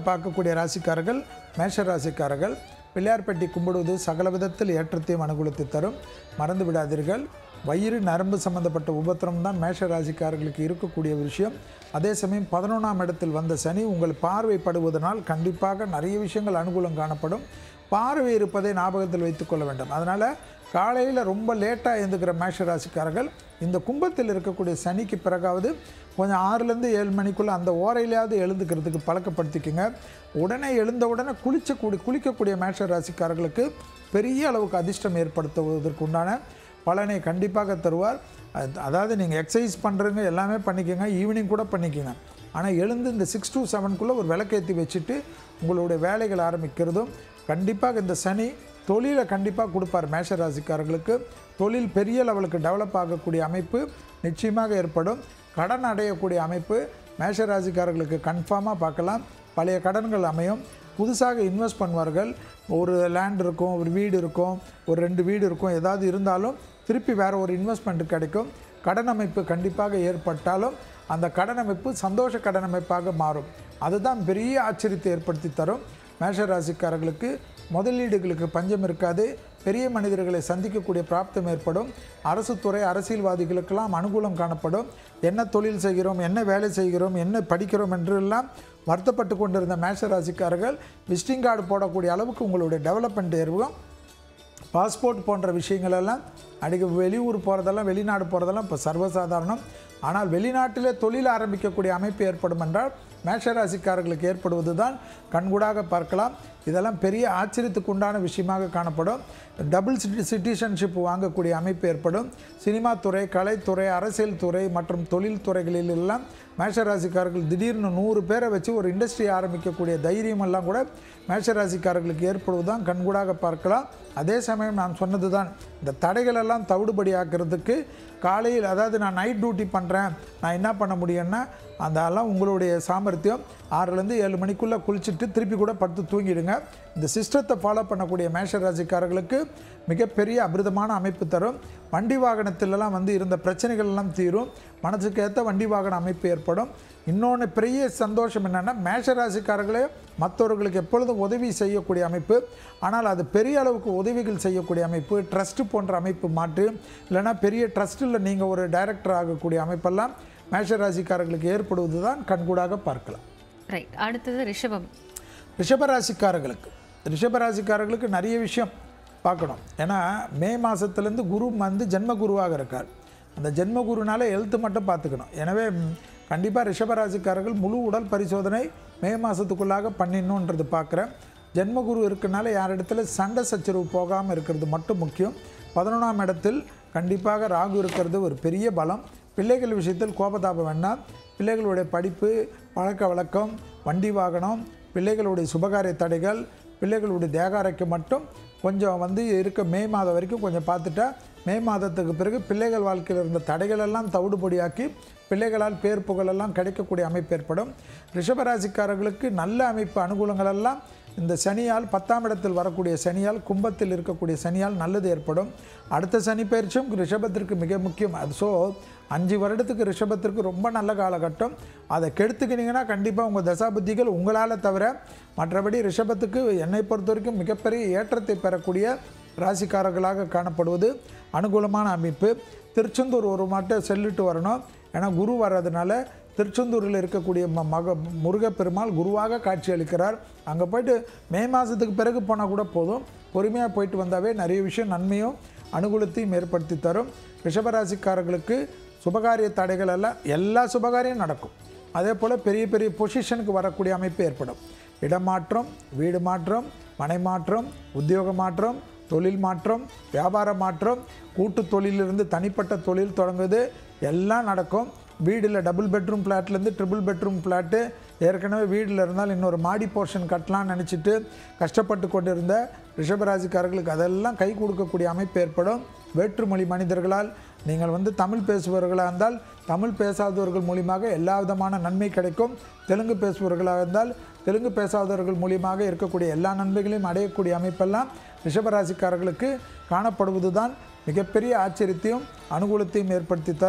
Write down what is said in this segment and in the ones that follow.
பார்க்கக்கூடிய ராசிக்காரர்கள் மேஷ ராசிக்காரர்கள் பிள்ளையார்பட்டி கும்பிடுவது சகல விதத்தில் ஏற்றத்தையும் அனுகூலத்தை தரும் மறந்து விடாதீர்கள் வயிறு நரம்பு சம்பந்தப்பட்ட உபத்திரம் தான் மேஷ ராசிக்காரர்களுக்கு இருக்கக்கூடிய ஒரு விஷயம் அதே சமயம் பதினொன்றாம் இடத்தில் வந்த சனி உங்கள் பார்வைப்படுவதனால் கண்டிப்பாக நிறைய விஷயங்கள் அனுகூலம் காணப்படும் பார்வை இருப்பதை ஞாபகத்தில் வைத்துக்கொள்ள வேண்டும் அதனால் காலையில் ரொம்ப லேட்டாக எழுந்துக்கிற மேஷ ராசிக்காரர்கள் இந்த கும்பத்தில் இருக்கக்கூடிய சனிக்கு பிறகாவது கொஞ்சம் ஆறுலேருந்து ஏழு மணிக்குள்ளே அந்த ஓரையிலையாவது எழுந்துக்கிறதுக்கு பழக்கப்படுத்திக்கோங்க உடனே எழுந்த உடனே குளிச்சக்கூடிய குளிக்கக்கூடிய மேஷ ராசிக்காரர்களுக்கு பெரிய அளவுக்கு அதிர்ஷ்டம் ஏற்படுத்துவதற்கு உண்டான பலனை கண்டிப்பாக தருவார் அது- அதாவது நீங்கள் எக்ஸசைஸ் பண்ணுறவங்க எல்லாமே பண்ணிக்கோங்க ஈவினிங் கூட பண்ணிக்கோங்க ஆனால் எழுந்து இந்த சிக்ஸ் டு செவனுக்குள்ளே ஒரு விளக்கேற்றி வச்சுட்டு உங்களுடைய வேலைகள் ஆரம்பிக்கிறதும் கண்டிப்பாக இந்த சனி தொழிலை கண்டிப்பாக கொடுப்பார் மேஷ ராசிக்காரர்களுக்கு தொழில் பெரிய லெவலுக்கு டெவலப் ஆகக்கூடிய அமைப்பு நிச்சயமாக ஏற்படும் கடன் அடையக்கூடிய அமைப்பு மேஷ ராசிக்காரர்களுக்கு கன்ஃபார்மாக பார்க்கலாம் பழைய கடன்கள் அமையும் புதுசாக இன்வெஸ்ட் பண்ணுவார்கள் ஒரு லேண்ட் இருக்கும் ஒரு வீடு இருக்கும் ஒரு ரெண்டு வீடு இருக்கும் ஏதாவது இருந்தாலும் திருப்பி வேறு ஒரு இன்வெஸ்ட்மெண்ட் கிடைக்கும் கடன் அமைப்பு கண்டிப்பாக ஏற்பட்டாலும் அந்த கடன் அமைப்பு சந்தோஷ கடன் அமைப்பாக மாறும் அதுதான் பெரிய ஆச்சரியத்தை ஏற்படுத்தி தரும் மேஷ ராசிக்காரர்களுக்கு முதலீடுகளுக்கு பஞ்சம் இருக்காது பெரிய மனிதர்களை சந்திக்கக்கூடிய பிராப்தம் ஏற்படும் அரசு துறை அரசியல்வாதிகளுக்கெல்லாம் அனுகூலம் காணப்படும் என்ன தொழில் செய்கிறோம் என்ன வேலை செய்கிறோம் என்ன படிக்கிறோம் என்றெல்லாம் வருத்தப்பட்டு கொண்டிருந்த மேஷ ராசிக்காரர்கள் விசிட்டிங் கார்டு போடக்கூடிய அளவுக்கு உங்களுடைய டெவலப்மெண்ட் ஏறும் பாஸ்போர்ட் போன்ற விஷயங்கள் எல்லாம் அடிக்க வெளியூர் போகிறதெல்லாம் வெளிநாடு போகிறதெல்லாம் இப்போ சர்வசாதாரணம் ஆனால் வெளிநாட்டிலே தொழில் ஆரம்பிக்கக்கூடிய அமைப்பு ஏற்படும் என்றால் மேஷராசிக்காரர்களுக்கு ஏற்படுவது தான் கண்கூடாக பார்க்கலாம் இதெல்லாம் பெரிய ஆச்சரியத்துக்கு உண்டான விஷயமாக காணப்படும் டபுள் சிட்டி சிட்டிசன்ஷிப் வாங்கக்கூடிய அமைப்பு ஏற்படும் சினிமா துறை கலைத்துறை அரசியல் துறை மற்றும் தொழில் துறைகளில் எல்லாம் மேஷராசிக்காரர்கள் திடீர்னு நூறு பேரை வச்சு ஒரு இண்டஸ்ட்ரி ஆரம்பிக்கக்கூடிய தைரியம் எல்லாம் கூட மேஷராசிக்காரர்களுக்கு ஏற்படுவதுதான் கண்கூடாக பார்க்கலாம் அதே சமயம் நான் சொன்னது தான் இந்த தடைகள் எல்லாம் தவிடுபடியாக்குறதுக்கு காலையில் அதாவது நான் நைட் டியூட்டி பண்ணுறேன் நான் என்ன பண்ண முடியும்னா அதெல்லாம் உங்களுடைய சாமர்த்தியம் ஆறுலேருந்து ஏழு மணிக்குள்ளே குளிச்சுட்டு திருப்பி கூட படுத்து தூங்கிடுங்க இந்த சிஸ்டத்தை ஃபாலோ பண்ணக்கூடிய மேஷ ராசிக்காரர்களுக்கு மிகப்பெரிய அபிரிதமான அமைப்பு தரும் வண்டி வாகனத்திலலாம் வந்து இருந்த பிரச்சனைகள் எல்லாம் தீரும் மனசுக்கு ஏற்ற வண்டி வாகன அமைப்பு ஏற்படும் இன்னொன்று பெரிய சந்தோஷம் என்னென்னா மேஷ ராசிக்காரர்களே மற்றவர்களுக்கு எப்பொழுதும் உதவி செய்யக்கூடிய அமைப்பு ஆனால் அது பெரிய அளவுக்கு உதவிகள் செய்யக்கூடிய அமைப்பு ட்ரஸ்ட் போன்ற அமைப்பு மாட்டு இல்லைன்னா பெரிய ட்ரஸ்ட்டில் நீங்கள் ஒரு டைரக்டர் ஆகக்கூடிய அமைப்பெல்லாம் மேஷ ராசிக்காரர்களுக்கு ஏற்படுவது தான் கண்கூடாக பார்க்கலாம் ரைட் அடுத்தது ரிஷபம் ரிஷபராசிக்காரர்களுக்கு ரிஷபராசிக்காரர்களுக்கு நிறைய விஷயம் பார்க்கணும் ஏன்னா மே மாதத்துலேருந்து குரு வந்து ஜென்ம குருவாக இருக்கார் அந்த ஜென்ம குருனால ஹெல்த்து மட்டும் பார்த்துக்கணும் எனவே கண்டிப்பாக ரிஷபராசிக்காரர்கள் முழு உடல் பரிசோதனை மே மாதத்துக்குள்ளாக பண்ணிடணுன்றது பார்க்குறேன் ஜென்ம குரு இருக்கனால யார் இடத்துல சண்டை சச்சரவு போகாமல் இருக்கிறது மட்டும் முக்கியம் பதினொன்றாம் இடத்தில் கண்டிப்பாக ராகு இருக்கிறது ஒரு பெரிய பலம் பிள்ளைகள் விஷயத்தில் கோபதாபம் வேண்டாம் பிள்ளைகளுடைய படிப்பு பழக்க வழக்கம் வண்டி வாகனம் பிள்ளைகளுடைய சுபகாரிய தடைகள் பிள்ளைகளுடைய தேகாரைக்கு மட்டும் கொஞ்சம் வந்து இருக்க மே மாதம் வரைக்கும் கொஞ்சம் பார்த்துட்டா மே மாதத்துக்கு பிறகு பிள்ளைகள் வாழ்க்கையில் இருந்த தடைகள் எல்லாம் தவிடுபடியாக்கி பிள்ளைகளால் பேர் புகழெல்லாம் கிடைக்கக்கூடிய அமைப்பு ஏற்படும் ரிஷபராசிக்காரர்களுக்கு நல்ல அமைப்பு அனுகூலங்கள் எல்லாம் இந்த சனியால் பத்தாம் இடத்தில் வரக்கூடிய சனியால் கும்பத்தில் இருக்கக்கூடிய சனியால் நல்லது ஏற்படும் அடுத்த சனி பயிற்சியும் ரிஷபத்திற்கு மிக முக்கியம் அது ஸோ அஞ்சு வருடத்துக்கு ரிஷபத்திற்கு ரொம்ப நல்ல காலகட்டம் அதை கெடுத்துக்கினீங்கன்னா கண்டிப்பாக உங்கள் தசாபுத்திகள் உங்களால் தவிர மற்றபடி ரிஷபத்துக்கு என்னை பொறுத்த வரைக்கும் மிகப்பெரிய ஏற்றத்தை பெறக்கூடிய ராசிக்காரர்களாக காணப்படுவது அனுகூலமான அமைப்பு திருச்செந்தூர் ஒரு மாட்டை செல்லிட்டு வரணும் ஏன்னா குரு வர்றதுனால திருச்செந்தூரில் இருக்கக்கூடிய ம மக முருகப்பெருமாள் குருவாக காட்சி அளிக்கிறார் அங்கே போயிட்டு மே மாதத்துக்கு பிறகு போனால் கூட போதும் பொறுமையாக போயிட்டு வந்தாவே நிறைய விஷயம் நன்மையும் அனுகூலத்தையும் ஏற்படுத்தி தரும் ரிஷபராசிக்காரர்களுக்கு சுபகாரிய தடைகள் எல்லாம் எல்லா சுபகாரியம் நடக்கும் அதே போல் பெரிய பெரிய பொசிஷனுக்கு வரக்கூடிய அமைப்பு ஏற்படும் இடமாற்றம் வீடு மாற்றம் மனை மாற்றம் உத்தியோக மாற்றம் தொழில் மாற்றம் வியாபார மாற்றம் கூட்டு தொழிலிருந்து தனிப்பட்ட தொழில் தொடங்குது எல்லாம் நடக்கும் வீடில் டபுள் பெட்ரூம் ஃப்ளாட்லேருந்து ட்ரிபிள் பெட்ரூம் ஃப்ளாட்டு ஏற்கனவே வீட்டில் இருந்தால் இன்னொரு மாடி போர்ஷன் கட்டலாம்னு நினச்சிட்டு கஷ்டப்பட்டு கொண்டிருந்த ரிஷபராசிக்காரர்களுக்கு அதெல்லாம் கை கொடுக்கக்கூடிய அமைப்பு ஏற்படும் வேற்றுமொழி மனிதர்களால் நீங்கள் வந்து தமிழ் பேசுபவர்களாக இருந்தால் தமிழ் பேசாதவர்கள் மூலியமாக எல்லா விதமான நன்மை கிடைக்கும் தெலுங்கு பேசுபவர்களாக இருந்தால் தெலுங்கு பேசாதவர்கள் மூலியமாக இருக்கக்கூடிய எல்லா நன்மைகளையும் அடையக்கூடிய அமைப்பெல்லாம் ரிஷபராசிக்காரர்களுக்கு காணப்படுவது தான் மிகப்பெரிய ஆச்சரியத்தையும் அனுகூலத்தையும் ஏற்படுத்தி தரும்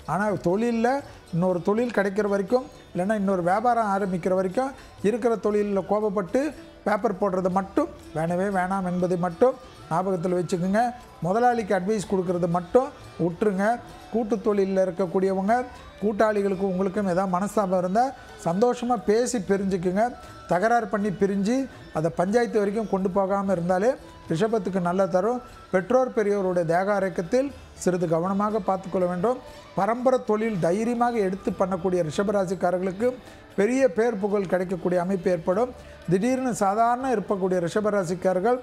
ஆனால் தொழிலில் இன்னொரு தொழில் கிடைக்கிற வரைக்கும் இல்லைன்னா இன்னொரு வியாபாரம் ஆரம்பிக்கிற வரைக்கும் இருக்கிற தொழிலில் கோபப்பட்டு பேப்பர் போடுறது மட்டும் வேணவே வேணாம் என்பதை மட்டும் ஞாபகத்தில் வச்சுக்கோங்க முதலாளிக்கு அட்வைஸ் கொடுக்கறது மட்டும் விட்டுருங்க கூட்டு தொழிலில் இருக்கக்கூடியவங்க கூட்டாளிகளுக்கு உங்களுக்கும் ஏதாவது மனஸ்தாபம் இருந்தால் சந்தோஷமாக பேசி பிரிஞ்சுக்குங்க தகராறு பண்ணி பிரிஞ்சு அதை பஞ்சாயத்து வரைக்கும் கொண்டு போகாமல் இருந்தாலே ரிஷபத்துக்கு நல்ல தரும் பெற்றோர் பெரியோருடைய தேக ஆரோக்கியத்தில் சிறிது கவனமாக பார்த்துக்கொள்ள வேண்டும் பரம்பரை தொழில் தைரியமாக எடுத்து பண்ணக்கூடிய ரிஷபராசிக்காரர்களுக்கு பெரிய பேர் புகழ் கிடைக்கக்கூடிய அமைப்பு ஏற்படும் திடீர்னு சாதாரண இருக்கக்கூடிய ரிஷபராசிக்காரர்கள்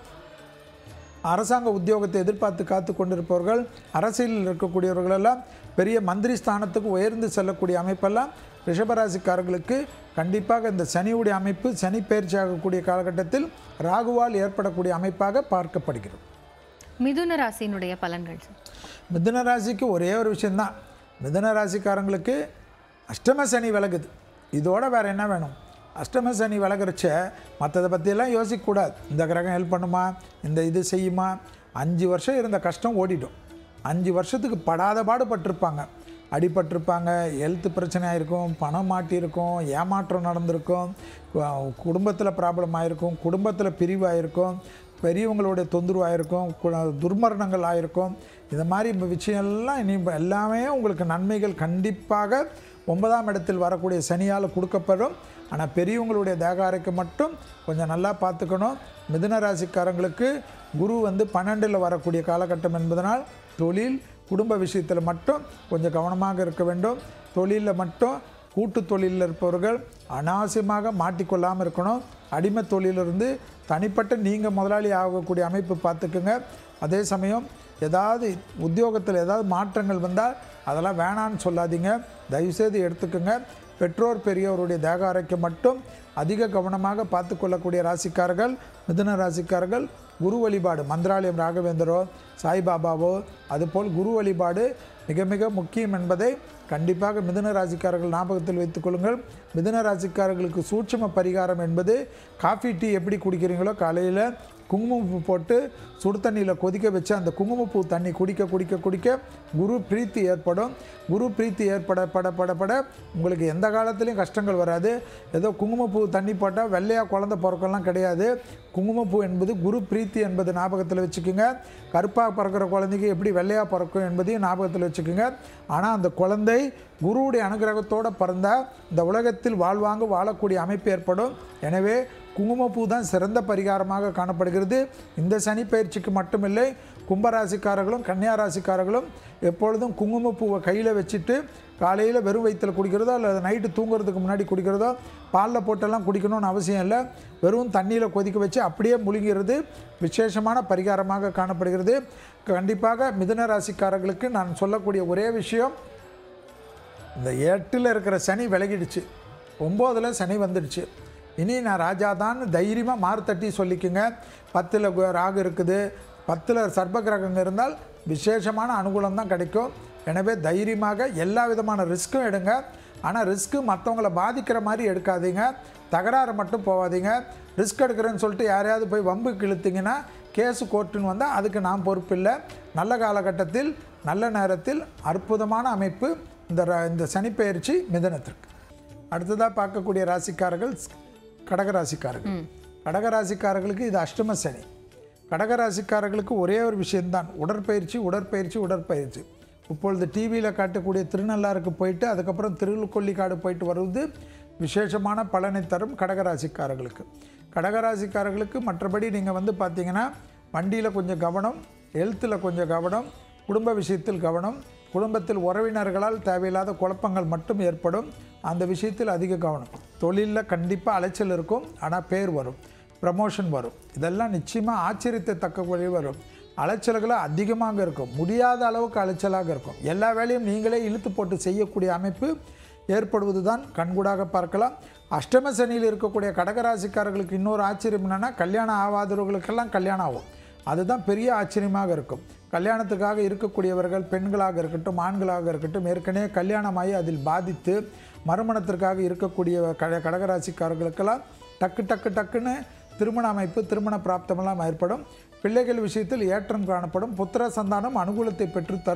அரசாங்க உத்தியோகத்தை எதிர்பார்த்து காத்து கொண்டிருப்பவர்கள் அரசியலில் இருக்கக்கூடியவர்களெல்லாம் பெரிய மந்திரி ஸ்தானத்துக்கு உயர்ந்து செல்லக்கூடிய அமைப்பெல்லாம் ரிஷபராசிக்காரர்களுக்கு கண்டிப்பாக இந்த சனியுடைய அமைப்பு சனி பயிற்சி ஆகக்கூடிய காலகட்டத்தில் ராகுவால் ஏற்படக்கூடிய அமைப்பாக பார்க்கப்படுகிறது மிதுன ராசியினுடைய பலன்கள் சார் மிதுன ராசிக்கு ஒரே ஒரு விஷயந்தான் மிதுன ராசிக்காரங்களுக்கு அஷ்டம சனி விலகுது இதோட வேறு என்ன வேணும் அஷ்டம சனி விலகுறச்ச மற்றதை பற்றியெல்லாம் யோசிக்கக்கூடாது இந்த கிரகம் ஹெல்ப் பண்ணுமா இந்த இது செய்யுமா அஞ்சு வருஷம் இருந்த கஷ்டம் ஓடிடும் அஞ்சு வருஷத்துக்கு படாத பாடுபட்டிருப்பாங்க அடிபட்டிருப்பாங்க ஹெல்த் பிரச்சனையாக இருக்கும் பணம் மாட்டியிருக்கும் ஏமாற்றம் நடந்திருக்கும் குடும்பத்தில் ப்ராப்ளம் ஆயிருக்கும் குடும்பத்தில் பிரிவாயிருக்கும் பெரியவங்களுடைய தொந்தரவு ஆயிருக்கும் கு- துர்மரணங்கள் ஆயிருக்கும் இந்த மாதிரி விஷயம்லாம் இனி எல்லாமே உங்களுக்கு நன்மைகள் கண்டிப்பாக ஒன்பதாம் இடத்தில் வரக்கூடிய சனியால் கொடுக்கப்படும் ஆனால் பெரியவங்களுடைய தேக ஆரோக்கியம் மட்டும் கொஞ்சம் நல்லா பார்த்துக்கணும் மிதுன ராசிக்காரங்களுக்கு குரு வந்து பன்னெண்டில் வரக்கூடிய காலகட்டம் என்பதனால் தொழில் குடும்ப விஷயத்தில் மட்டும் கொஞ்சம் கவனமாக இருக்க வேண்டும் தொழிலில் மட்டும் கூட்டு தொழிலில் இருப்பவர்கள் அனாவசியமாக மாட்டிக்கொள்ளாமல் இருக்கணும் அடிமை தொழிலிருந்து தனிப்பட்ட நீங்கள் முதலாளி ஆகக்கூடிய அமைப்பு பார்த்துக்குங்க அதே சமயம் ஏதாவது உத்தியோகத்தில் ஏதாவது மாற்றங்கள் வந்தால் அதெல்லாம் வேணான்னு சொல்லாதீங்க தயவுசெய்து எடுத்துக்கோங்க பெற்றோர் பெரியவருடைய தேக ஆரோக்கியம் மட்டும் அதிக கவனமாக பார்த்து கொள்ளக்கூடிய ராசிக்காரர்கள் மிதுன ராசிக்காரர்கள் குரு வழிபாடு மந்திராலயம் ராகவேந்தரோ சாய்பாபாவோ அதுபோல் குரு வழிபாடு மிக மிக முக்கியம் என்பதை கண்டிப்பாக மிதுன ராசிக்காரர்கள் ஞாபகத்தில் வைத்துக் கொள்ளுங்கள் மிதுன ராசிக்காரர்களுக்கு சூட்சும பரிகாரம் என்பது காஃபி டீ எப்படி குடிக்கிறீங்களோ காலையில் குங்குமப்பூ போட்டு சுடு தண்ணியில் கொதிக்க வச்சு அந்த குங்குமப்பூ தண்ணி குடிக்க குடிக்க குடிக்க குரு பிரீத்தி ஏற்படும் குரு பிரீத்தி ஏற்பட பட பட பட உங்களுக்கு எந்த காலத்துலேயும் கஷ்டங்கள் வராது ஏதோ குங்குமப்பூ தண்ணி போட்டால் வெள்ளையாக குழந்தை பிறக்கலாம் கிடையாது குங்குமப்பூ என்பது குரு பிரீத்தி என்பது ஞாபகத்தில் வச்சுக்கோங்க கருப்பாக பிறக்கிற குழந்தைக்கு எப்படி வெள்ளையாக பிறக்கும் என்பதையும் ஞாபகத்தில் வச்சுக்கோங்க ஆனால் அந்த குழந்தை குருவுடைய அனுகிரகத்தோடு பிறந்தால் இந்த உலகத்தில் வாழ்வாங்க வாழக்கூடிய அமைப்பு ஏற்படும் எனவே குங்குமப்பூ தான் சிறந்த பரிகாரமாக காணப்படுகிறது இந்த சனி பயிற்சிக்கு மட்டுமில்லை கும்பராசிக்காரர்களும் கன்னியா ராசிக்காரர்களும் எப்பொழுதும் குங்குமப்பூவை கையில் வச்சுட்டு காலையில் வெறும் வயிற்றில் குடிக்கிறதோ அல்லது நைட்டு தூங்குறதுக்கு முன்னாடி குடிக்கிறதோ பாலில் போட்டெல்லாம் குடிக்கணும்னு அவசியம் இல்லை வெறும் தண்ணியில் கொதிக்க வச்சு அப்படியே முழுங்கிறது விசேஷமான பரிகாரமாக காணப்படுகிறது கண்டிப்பாக மிதுன ராசிக்காரர்களுக்கு நான் சொல்லக்கூடிய ஒரே விஷயம் இந்த எட்டில் இருக்கிற சனி விலகிடுச்சு ஒம்போதில் சனி வந்துடுச்சு இனி நான் ராஜா தான் தைரியமாக மாறுத்தட்டி சொல்லிக்குங்க பத்தில் ராகு இருக்குது பத்தில் சர்ப்ப கிரகங்க இருந்தால் விசேஷமான அனுகூலம் தான் கிடைக்கும் எனவே தைரியமாக எல்லா விதமான ரிஸ்க்கும் எடுங்க ஆனால் ரிஸ்க்கு மற்றவங்கள பாதிக்கிற மாதிரி எடுக்காதீங்க தகராறு மட்டும் போகாதீங்க ரிஸ்க் எடுக்கிறேன்னு சொல்லிட்டு யாரையாவது போய் வம்புக்கு இழுத்தீங்கன்னா கேஸு கோர்ட்டுன்னு வந்தால் அதுக்கு நான் பொறுப்பில்லை நல்ல காலகட்டத்தில் நல்ல நேரத்தில் அற்புதமான அமைப்பு இந்த ர- இந்த சனிப்பெயர்ச்சி மிதனத்திற்கு அடுத்ததாக பார்க்கக்கூடிய ராசிக்காரர்கள் ஸ்- கடகராசிக்காரர்கள் கடகராசிக்காரர்களுக்கு இது அஷ்டம சனி கடகராசிக்காரர்களுக்கு ஒரே ஒரு விஷயம்தான் உடற்பயிற்சி உடற்பயிற்சி உடற்பயிற்சி இப்பொழுது டிவியில் காட்டக்கூடிய திருநள்ளாருக்கு போயிட்டு அதுக்கப்புறம் திருக்கொல்லிக்காடு போயிட்டு வருவது விசேஷமான பலனை தரும் கடகராசிக்காரர்களுக்கு கடகராசிக்காரர்களுக்கு மற்றபடி நீங்கள் வந்து பார்த்தீங்கன்னா வண்டியில் கொஞ்சம் கவனம் ஹெல்த்தில் கொஞ்சம் கவனம் குடும்ப விஷயத்தில் கவனம் குடும்பத்தில் உறவினர்களால் தேவையில்லாத குழப்பங்கள் மட்டும் ஏற்படும் அந்த விஷயத்தில் அதிக கவனம் தொழிலில் கண்டிப்பாக அலைச்சல் இருக்கும் ஆனால் பேர் வரும் ப்ரமோஷன் வரும் இதெல்லாம் நிச்சயமாக ஆச்சரியத்தை தக்க வழி வரும் அலைச்சல்கள் அதிகமாக இருக்கும் முடியாத அளவுக்கு அலைச்சலாக இருக்கும் எல்லா வேலையும் நீங்களே இழுத்து போட்டு செய்யக்கூடிய அமைப்பு ஏற்படுவது தான் கண்கூடாக பார்க்கலாம் அஷ்டம சனியில் இருக்கக்கூடிய கடகராசிக்காரர்களுக்கு இன்னொரு ஆச்சரியம் என்னென்னா கல்யாணம் ஆகாதவர்களுக்கெல்லாம் கல்யாணம் ஆகும் அதுதான் பெரிய ஆச்சரியமாக இருக்கும் கல்யாணத்துக்காக இருக்கக்கூடியவர்கள் பெண்களாக இருக்கட்டும் ஆண்களாக இருக்கட்டும் ஏற்கனவே கல்யாணமாகி அதில் பாதித்து மறுமணத்திற்காக இருக்கக்கூடிய கட கடகராசிக்காரர்களுக்கெல்லாம் டக்கு டக்கு டக்குன்னு திருமண அமைப்பு திருமண பிராப்தமெல்லாம் ஏற்படும் பிள்ளைகள் விஷயத்தில் ஏற்றம் காணப்படும் புத்திர சந்தானம் அனுகூலத்தை பெற்றுத்தரும்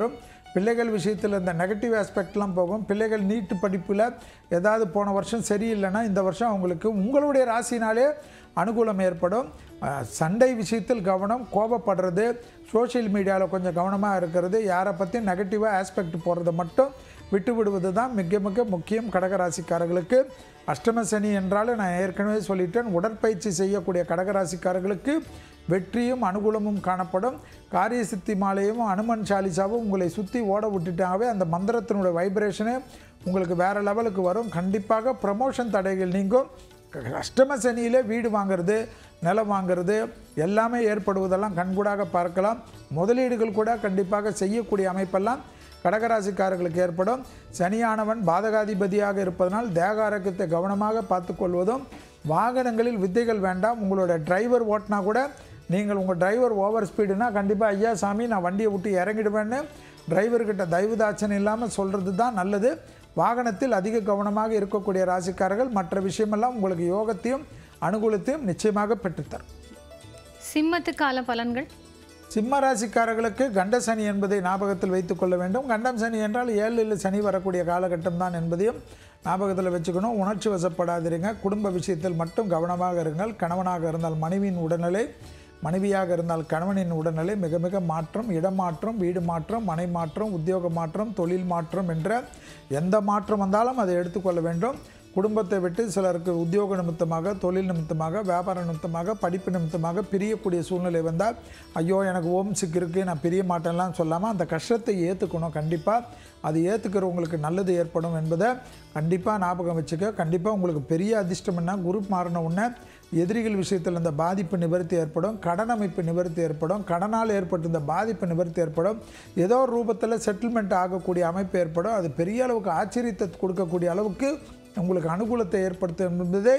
பிள்ளைகள் விஷயத்தில் இந்த நெகட்டிவ் ஆஸ்பெக்ட்லாம் போகும் பிள்ளைகள் நீட்டு படிப்பில் ஏதாவது போன வருஷம் சரியில்லைன்னா இந்த வருஷம் அவங்களுக்கு உங்களுடைய ராசினாலே அனுகூலம் ஏற்படும் அஹ், சண்டை விஷயத்தில் கவனம் கோபப்படுறது சோஷியல் மீடியாவில் கொஞ்சம் கவனமாக இருக்கிறது யாரை பற்றி நெகட்டிவாக ஆஸ்பெக்ட் போகிறத மட்டும் விட்டு விடுவது தான் மிக மிக முக்கியம் கடகராசிக்காரர்களுக்கு அஷ்டம சனி என்றாலும் நான் ஏற்கனவே சொல்லிட்டேன் உடற்பயிற்சி செய்யக்கூடிய கடகராசிக்காரர்களுக்கு வெற்றியும் அனுகூலமும் காணப்படும் காரிய சித்தி மாலையும் அனுமன் சாலிசாவும் உங்களை சுற்றி ஓட விட்டுட்டாவே அந்த மந்திரத்தினுடைய வைப்ரேஷனு உங்களுக்கு வேறு லெவலுக்கு வரும் கண்டிப்பாக ப்ரமோஷன் தடைகள் நீங்கும் அஷ்டம சனியிலே வீடு வாங்குறது நிலம் வாங்குறது எல்லாமே ஏற்படுவதெல்லாம் கண்கூடாக பார்க்கலாம் முதலீடுகள் கூட கண்டிப்பாக செய்யக்கூடிய அமைப்பெல்லாம் கடகராசிக்காரர்களுக்கு ஏற்படும் சனியானவன் பாதகாதிபதியாக இருப்பதனால் தேக ஆரோக்கியத்தை கவனமாக பார்த்துக்கொள்வதும் வாகனங்களில் வித்தைகள் வேண்டாம் உங்களோட டிரைவர் ஓட்டினா கூட நீங்கள் உங்கள் டிரைவர் ஓவர் ஸ்பீடுனா கண்டிப்பாக ஐயா சாமி நான் வண்டியை விட்டு இறங்கிடுவேன்னு டிரைவர்கிட்ட தயவுதாட்சணம் இல்லாமல் சொல்கிறது தான் நல்லது வாகனத்தில் அதிக கவனமாக இருக்கக்கூடிய ராசிக்காரர்கள் மற்ற விஷயமெல்லாம் உங்களுக்கு யோகத்தையும் அனுகூலத்தையும் நிச்சயமாக பெற்றுத்தரும் சிம்மத்துக்கால பலன்கள் சிம்ம ராசிக்காரர்களுக்கு கண்ட சனி என்பதை ஞாபகத்தில் வைத்துக் கொள்ள வேண்டும் கண்டம் சனி என்றால் ஏழில் சனி வரக்கூடிய காலகட்டம் தான் என்பதையும் ஞாபகத்தில் வச்சுக்கணும் உணர்ச்சி வசப்படாதிருங்க குடும்ப விஷயத்தில் மட்டும் கவனமாக இருங்கள் கணவனாக இருந்தால் மனைவியின் உடல்நிலை மனைவியாக இருந்தால் கணவனின் உடல்நிலை மிக மிக மாற்றம் இடமாற்றம் வீடு மாற்றம் மனை மாற்றம் உத்தியோக மாற்றம் தொழில் மாற்றம் என்ற எந்த மாற்றம் வந்தாலும் அதை எடுத்துக்கொள்ள வேண்டும் குடும்பத்தை விட்டு சிலருக்கு உத்தியோக நிமித்தமாக தொழில் நிமித்தமாக வியாபார நிமித்தமாக படிப்பு நிமித்தமாக பிரியக்கூடிய சூழ்நிலை வந்தால் ஐயோ எனக்கு ஓம் சிக் இருக்குது நான் பிரிய மாட்டேன்லாம் சொல்லாமல் அந்த கஷ்டத்தை ஏற்றுக்கணும் கண்டிப்பாக அது ஏற்றுக்கிறவங்களுக்கு நல்லது ஏற்படும் என்பதை கண்டிப்பாக ஞாபகம் வச்சுக்க கண்டிப்பாக உங்களுக்கு பெரிய அதிர்ஷ்டம் என்ன குரு மாறின உடனே எதிரிகள் விஷயத்தில் இந்த பாதிப்பு நிவர்த்தி ஏற்படும் கடன் அமைப்பு நிவர்த்தி ஏற்படும் கடனால் ஏற்பட்ட இந்த பாதிப்பு நிவர்த்தி ஏற்படும் ஏதோ ஒரு ரூபத்தில் செட்டில்மெண்ட் ஆகக்கூடிய அமைப்பு ஏற்படும் அது பெரிய அளவுக்கு ஆச்சரியத்தை கொடுக்கக்கூடிய அளவுக்கு உங்களுக்கு அனுகூலத்தை ஏற்படுத்தும் என்பதை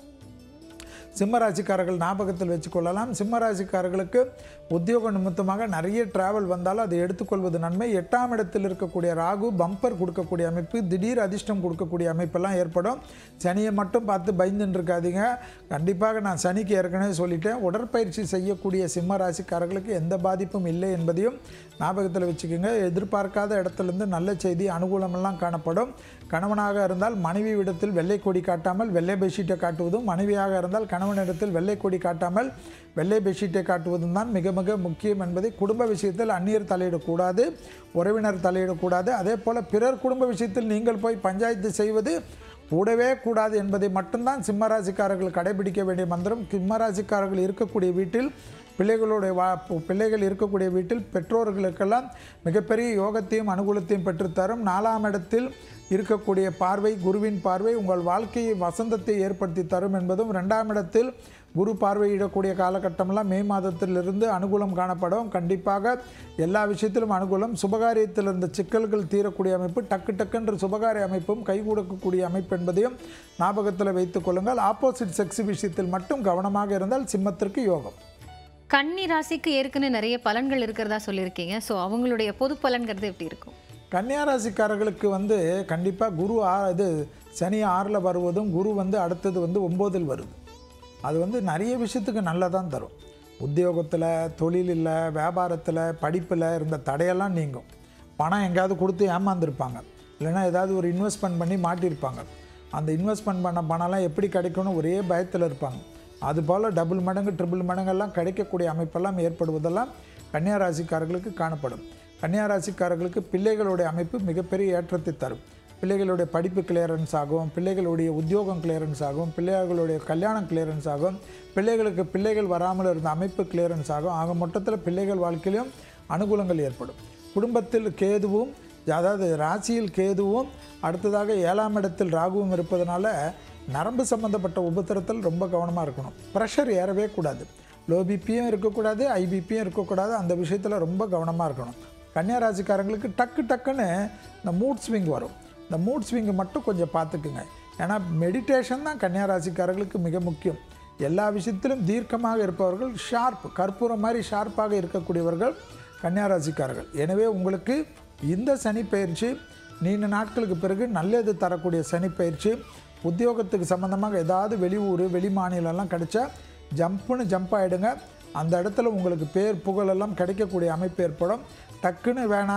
சிம்மராசிக்காரர்கள் ஞாபகத்தில் வச்சுக்கொள்ளலாம் சிம்மராசிக்காரர்களுக்கு உத்தியோக நிமித்தமாக நிறைய டிராவல் வந்தாலும் அதை எடுத்துக்கொள்வது நன்மை எட்டாம் இடத்தில் இருக்கக்கூடிய ராகு பம்பர் கொடுக்கக்கூடிய அமைப்பு திடீர் அதிர்ஷ்டம் கொடுக்கக்கூடிய அமைப்பெல்லாம் ஏற்படும் சனியை மட்டும் பார்த்து பயந்துன்னு இருக்காதீங்க கண்டிப்பாக நான் சனிக்கு ஏற்கனவே சொல்லிட்டேன் உடற்பயிற்சி செய்யக்கூடிய சிம்ம ராசிக்காரர்களுக்கு எந்த பாதிப்பும் இல்லை என்பதையும் ஞாபகத்தில் வச்சுக்கோங்க எதிர்பார்க்காத இடத்துலேருந்து நல்ல செய்தி அனுகூலமெல்லாம் காணப்படும் கணவனாக இருந்தால் மனைவி இடத்தில் வெள்ளை கொடி காட்டாமல் வெள்ளை பெட்ஷீட்டை காட்டுவதும் மனைவியாக இருந்தால் கணவனிடத்தில் வெள்ளை கொடி காட்டாமல் வெள்ளை பெட்ஷீட்டை காட்டுவதும் தான் மிக மிக முக்கியம் என்பதை குடும்ப விஷயத்தில் அந்நியர் தலையிடக்கூடாது உறவினர் தலையிடக்கூடாது அதே போல் பிறர் குடும்ப விஷயத்தில் நீங்கள் போய் பஞ்சாயத்து செய்வது கூடவே கூடாது என்பதை மட்டும்தான் சிம்மராசிக்காரர்கள் கடைபிடிக்க வேண்டிய மந்திரம் சிம்மராசிக்காரர்கள் இருக்கக்கூடிய வீட்டில் பிள்ளைகளுடைய வா பிள்ளைகள் இருக்கக்கூடிய வீட்டில் பெற்றோர்களுக்கெல்லாம் மிகப்பெரிய யோகத்தையும் அனுகூலத்தையும் பெற்றுத்தரும் நாலாம் இடத்தில் இருக்கக்கூடிய பார்வை குருவின் பார்வை உங்கள் வாழ்க்கையை வசந்தத்தை ஏற்படுத்தி தரும் என்பதும் ரெண்டாம் இடத்தில் குரு பார்வையிடக்கூடிய காலகட்டமெல்லாம் மே மாதத்திலிருந்து அனுகூலம் காணப்படும் கண்டிப்பாக எல்லா விஷயத்திலும் அனுகூலம் சுபகாரியத்தில் இருந்த சிக்கல்கள் தீரக்கூடிய அமைப்பு டக்கு டக்குன்ற சுபகாரிய அமைப்பும் கைகூடக்கூடிய அமைப்பு என்பதையும் ஞாபகத்தில் வைத்துக் கொள்ளுங்கள் ஆப்போசிட் செக்ஸ் விஷயத்தில் மட்டும் கவனமாக இருந்தால் சிம்மத்திற்கு யோகம் கன்னி ராசிக்கு ஏற்கனவே நிறைய பலன்கள் இருக்கிறதா சொல்லியிருக்கீங்க ஸோ அவங்களுடைய பொது பலன்கிறது எப்படி இருக்கும் கன்னியாராசிக்காரர்களுக்கு வந்து கண்டிப்பாக குரு ஆ இது சனி ஆறில் வருவதும் குரு வந்து அடுத்தது வந்து ஒம்போதில் வருது அது வந்து நிறைய விஷயத்துக்கு நல்லதான் தரும் உத்தியோகத்தில் தொழிலில் வியாபாரத்தில் படிப்பில் இருந்த தடையெல்லாம் நீங்கும் பணம் எங்கேயாவது கொடுத்து ஏமாந்துருப்பாங்க இல்லைன்னா ஏதாவது ஒரு இன்வெஸ்ட்மெண்ட் பண்ணி மாட்டியிருப்பாங்க அந்த இன்வெஸ்ட்மெண்ட் பண்ண பணம்லாம் எப்படி கிடைக்கும்னு ஒரே பயத்தில் இருப்பாங்க அதுபோல் டபுள் மடங்கு ட்ரிபிள் மடங்கெல்லாம் கிடைக்கக்கூடிய அமைப்பெல்லாம் ஏற்படுவதெல்லாம் கன்னியாராசிக்காரர்களுக்கு காணப்படும் கன்னியாராசிக்காரர்களுக்கு பிள்ளைகளுடைய அமைப்பு மிகப்பெரிய ஏற்றத்தை தரும் பிள்ளைகளுடைய படிப்பு கிளியரன்ஸ் ஆகும் பிள்ளைகளுடைய உத்தியோகம் கிளியரன்ஸ் ஆகும் பிள்ளைகளுடைய கல்யாணம் கிளியரன்ஸ் ஆகும் பிள்ளைகளுக்கு பிள்ளைகள் வராமல் இருந்த அமைப்பு கிளியரன்ஸ் ஆகும் ஆக மொத்தத்தில் பிள்ளைகள் வாழ்க்கையிலும் அனுகூலங்கள் ஏற்படும் குடும்பத்தில் கேதுவும் அதாவது ராசியில் கேதுவும் அடுத்ததாக ஏழாம் இடத்தில் ராகுவும் இருப்பதனால நரம்பு சம்மந்தப்பட்ட உபத்திரத்தில் ரொம்ப கவனமாக இருக்கணும் ப்ரெஷர் ஏறவே கூடாது லோ பிபியும் இருக்கக்கூடாது ஐபிபியும் இருக்கக்கூடாது அந்த விஷயத்தில் ரொம்ப கவனமாக இருக்கணும் கன்னியாராசிக்காரங்களுக்கு டக்கு டக்குன்னு இந்த மூட் ஸ்விங் வரும் இந்த மூட் ஸ்விங்கை மட்டும் கொஞ்சம் பார்த்துக்குங்க ஏன்னா மெடிடேஷன் தான் கன்னியாராசிக்காரர்களுக்கு மிக முக்கியம் எல்லா விஷயத்திலும் தீர்க்கமாக இருப்பவர்கள் ஷார்ப் கற்பூரம் மாதிரி ஷார்ப்பாக இருக்கக்கூடியவர்கள் கன்னியாராசிக்காரர்கள் எனவே உங்களுக்கு இந்த சனி பயிற்சி நீண்ட நாட்களுக்கு பிறகு நல்லது தரக்கூடிய சனி பயிற்சி உத்தியோகத்துக்கு சம்மந்தமாக ஏதாவது வெளியூர் வெளி மாநிலம்லாம் கிடைச்சா ஜம்ப்புன்னு ஜம்ப் ஆகிடுங்க அந்த இடத்துல உங்களுக்கு பேர் புகழெல்லாம் கிடைக்கக்கூடிய அமைப்பு ஏற்படும் டக்குன்னு வேணாம்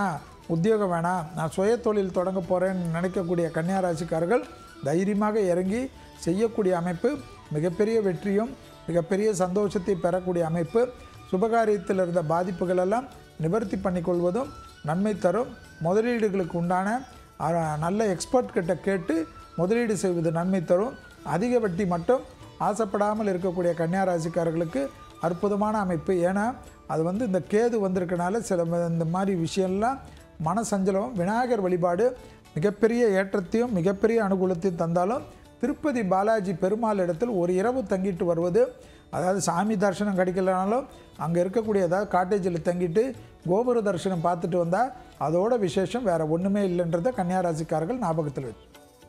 உத்தியோகம் வேணாம் நான் சுய தொழில் தொடங்க போகிறேன்னு நினைக்கக்கூடிய கன்னியா ராசிக்காரர்கள் தைரியமாக இறங்கி செய்யக்கூடிய அமைப்பு மிகப்பெரிய வெற்றியும் மிகப்பெரிய சந்தோஷத்தை பெறக்கூடிய அமைப்பு சுபகாரியத்தில் இருந்த பாதிப்புகள் எல்லாம் நிவர்த்தி பண்ணிக்கொள்வதும் நன்மை தரும் முதலீடுகளுக்கு உண்டான அஹ், நல்ல எக்ஸ்பர்ட் கிட்ட கேட்டு முதலீடு செய்வது நன்மை தரும் அதிக வட்டி மட்டும் ஆசைப்படாமல் இருக்கக்கூடிய கன்னியா ராசிக்காரர்களுக்கு அற்புதமான அமைப்பு ஏன்னா அது வந்து இந்த கேது வந்திருக்கனால சில ம- இந்த மாதிரி விஷயம்லாம் மனசஞ்சலம் விநாயகர் வழிபாடு மிகப்பெரிய ஏற்றத்தையும் மிகப்பெரிய அனுகூலத்தையும் தந்தாலும் திருப்பதி பாலாஜி பெருமாள் இடத்தில் ஒரு இரவு தங்கிட்டு வருவது அதாவது சாமி தரிசனம் கிடைக்கலனாலும் அங்கே இருக்கக்கூடிய ஏதாவது காட்டேஜில் தங்கிட்டு கோபுர தரிசனம் பார்த்துட்டு வந்தால் அதோட விசேஷம் வேறு ஒன்றுமே இல்லைன்றதை கன்னியாராசிக்காரர்கள் ஞாபகத்தில் வச்சு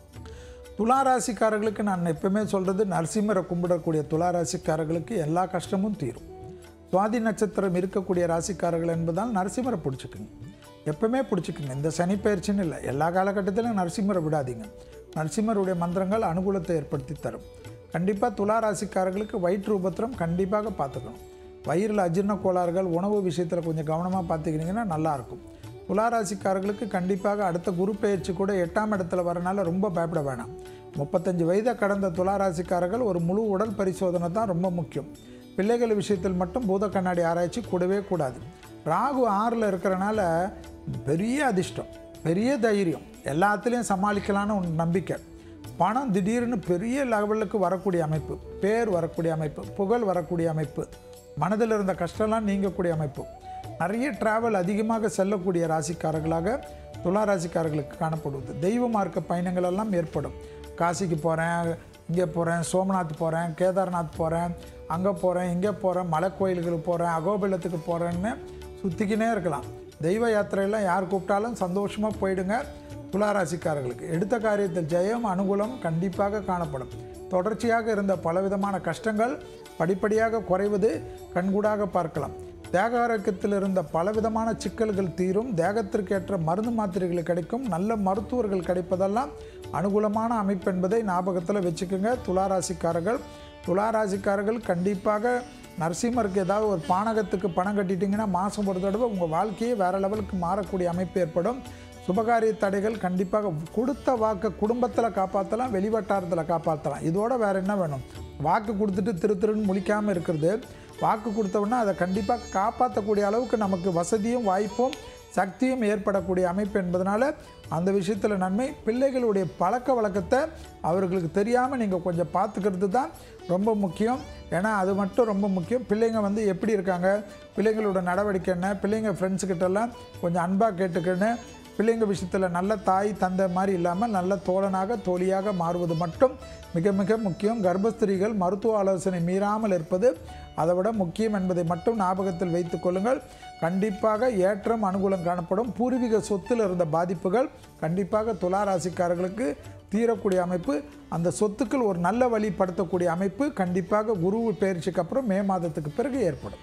துளாராசிக்காரர்களுக்கு நான் எப்பவுமே சொல்கிறது நரசிம்மரை கும்பிடக்கூடிய துளாராசிக்காரர்களுக்கு எல்லா கஷ்டமும் தீரும் சுவாதி நட்சத்திரம் இருக்கக்கூடிய ராசிக்காரர்கள் என்பதால் நரசிம்மரை பிடிச்சிக்குங்க எப்பவுமே பிடிச்சிக்குங்க இந்த சனி பயிற்சின்னு இல்லை எல்லா காலகட்டத்திலும் நரசிம்மரை விடாதீங்க நரசிம்மருடைய மந்திரங்கள் அனுகூலத்தை ஏற்படுத்தி தரும் கண்டிப்பாக துலா ராசிக்காரர்களுக்கு வயிற்று உபத்திரம் கண்டிப்பாக பார்த்துக்கணும் வயிறில் அஜீரண கோளாறுகள் உணவு விஷயத்தில் கொஞ்சம் கவனமாக பார்த்துக்கிட்டிங்கன்னா நல்லாயிருக்கும் துலா ராசிக்காரர்களுக்கு கண்டிப்பாக அடுத்த குரு பெயர்ச்சி கூட எட்டாம் இடத்துல வரனால ரொம்ப பயப்பட வேணாம் முப்பத்தஞ்சு வயதை கடந்த துலா ராசிக்காரர்கள் ஒரு முழு உடல் பரிசோதனை தான் ரொம்ப முக்கியம் பிள்ளைகள் விஷயத்தில் மட்டும் பூத கண்ணாடி ஆராய்ச்சி கூடவே கூடாது ராகு ஆறில் இருக்கிறனால பெரிய அதிர்ஷ்டம் பெரிய தைரியம் எல்லாத்துலேயும் சமாளிக்கலான்னு ஒரு நம்பிக்கை பணம் திடீர்னு பெரிய லெவலுக்கு வரக்கூடிய அமைப்பு பேர் வரக்கூடிய அமைப்பு புகழ் வரக்கூடிய அமைப்பு மனதில் இருந்த கஷ்டம்லாம் நீங்கக்கூடிய அமைப்பு நிறைய டிராவல் அதிகமாக செல்லக்கூடிய ராசிக்காரர்களாக துலா ராசிக்காரர்களுக்கு காணப்படுவது தெய்வ மார்க்க பயணங்கள் எல்லாம் ஏற்படும் காசிக்கு போகிறேன் இங்கே போகிறேன் சோமநாத் போகிறேன் கேதார்நாத் போகிறேன் அங்கே போகிறேன் இங்கே போகிறேன் மலை கோயில்களுக்கு போகிறேன் அகோபிலத்துக்கு போகிறேன்னு சுற்றிக்கினே இருக்கலாம் தெய்வ யாத்திரையெல்லாம் யார் கூப்பிட்டாலும் சந்தோஷமாக போயிடுங்க துளாராசிக்காரர்களுக்கு எடுத்த காரியத்தில் ஜெயம் அனுகூலம் கண்டிப்பாக காணப்படும் தொடர்ச்சியாக இருந்த பலவிதமான கஷ்டங்கள் படிப்படியாக குறைவது கண்கூடாக பார்க்கலாம் தேக ஆரோக்கியத்தில் இருந்த பலவிதமான சிக்கல்கள் தீரும் தேகத்திற்கேற்ற மருந்து மாத்திரைகள் கிடைக்கும் நல்ல மருத்துவர்கள் கிடைப்பதெல்லாம் அனுகூலமான அமைப்பு என்பதை ஞாபகத்தில் வச்சுக்கோங்க துளாராசிக்காரர்கள் துளாராசிக்காரர்கள் கண்டிப்பாக நரசிம்மருக்கு ஏதாவது ஒரு பானகத்துக்கு பணம் கட்டிட்டீங்கன்னா மாதம் ஒரு தடவை உங்கள் வாழ்க்கையே வேறு லெவலுக்கு மாறக்கூடிய அமைப்பு ஏற்படும் சுபகாரிய தடைகள் கண்டிப்பாக கொடுத்த வாக்கை குடும்பத்தில் காப்பாற்றலாம் வெளிவட்டாரத்தில் காப்பாற்றலாம் இதோட வேறு என்ன வேணும் வாக்கு கொடுத்துட்டு திரு திருன்னு முழிக்காமல் இருக்கிறது வாக்கு கொடுத்தோன்னா அதை கண்டிப்பாக காப்பாற்றக்கூடிய அளவுக்கு நமக்கு வசதியும் வாய்ப்பும் சக்தியும் ஏற்படக்கூடிய அமைப்பு என்பதனால அந்த விஷயத்தில் நன்மை பிள்ளைகளுடைய பழக்க வழக்கத்தை அவர்களுக்கு தெரியாமல் நீங்கள் கொஞ்சம் பார்த்துக்கிறது தான் ரொம்ப முக்கியம் ஏன்னா அது மட்டும் ரொம்ப முக்கியம் பிள்ளைங்க வந்து எப்படி இருக்காங்க பிள்ளைங்களோட நடவடிக்கை என்ன பிள்ளைங்க ஃப்ரெண்ட்ஸுக்கிட்டெல்லாம் கொஞ்சம் அன்பாக கேட்டுக்கன்னு பிள்ளைங்க விஷயத்தில் நல்ல தாய் தந்தை மாதிரி இல்லாமல் நல்ல தோழனாக தோழியாக மாறுவது மட்டும் மிக மிக முக்கியம் கர்ப்பஸ்திரீகள் மருத்துவ ஆலோசனை மீறாமல் இருப்பது அதை விட முக்கியம் என்பதை மட்டும் ஞாபகத்தில் வைத்துக் கொள்ளுங்கள் கண்டிப்பாக ஏற்றம் அனுகூலம் காணப்படும் பூர்வீக சொத்தில் இருந்த பாதிப்புகள் கண்டிப்பாக துலா ராசிக்காரர்களுக்கு தீரக்கூடிய அமைப்பு அந்த சொத்துக்கள் ஒரு நல்ல வழிப்படுத்தக்கூடிய அமைப்பு கண்டிப்பாக குரு பயிற்சிக்கு அப்புறம் மே மாதத்துக்கு பிறகு ஏற்படும்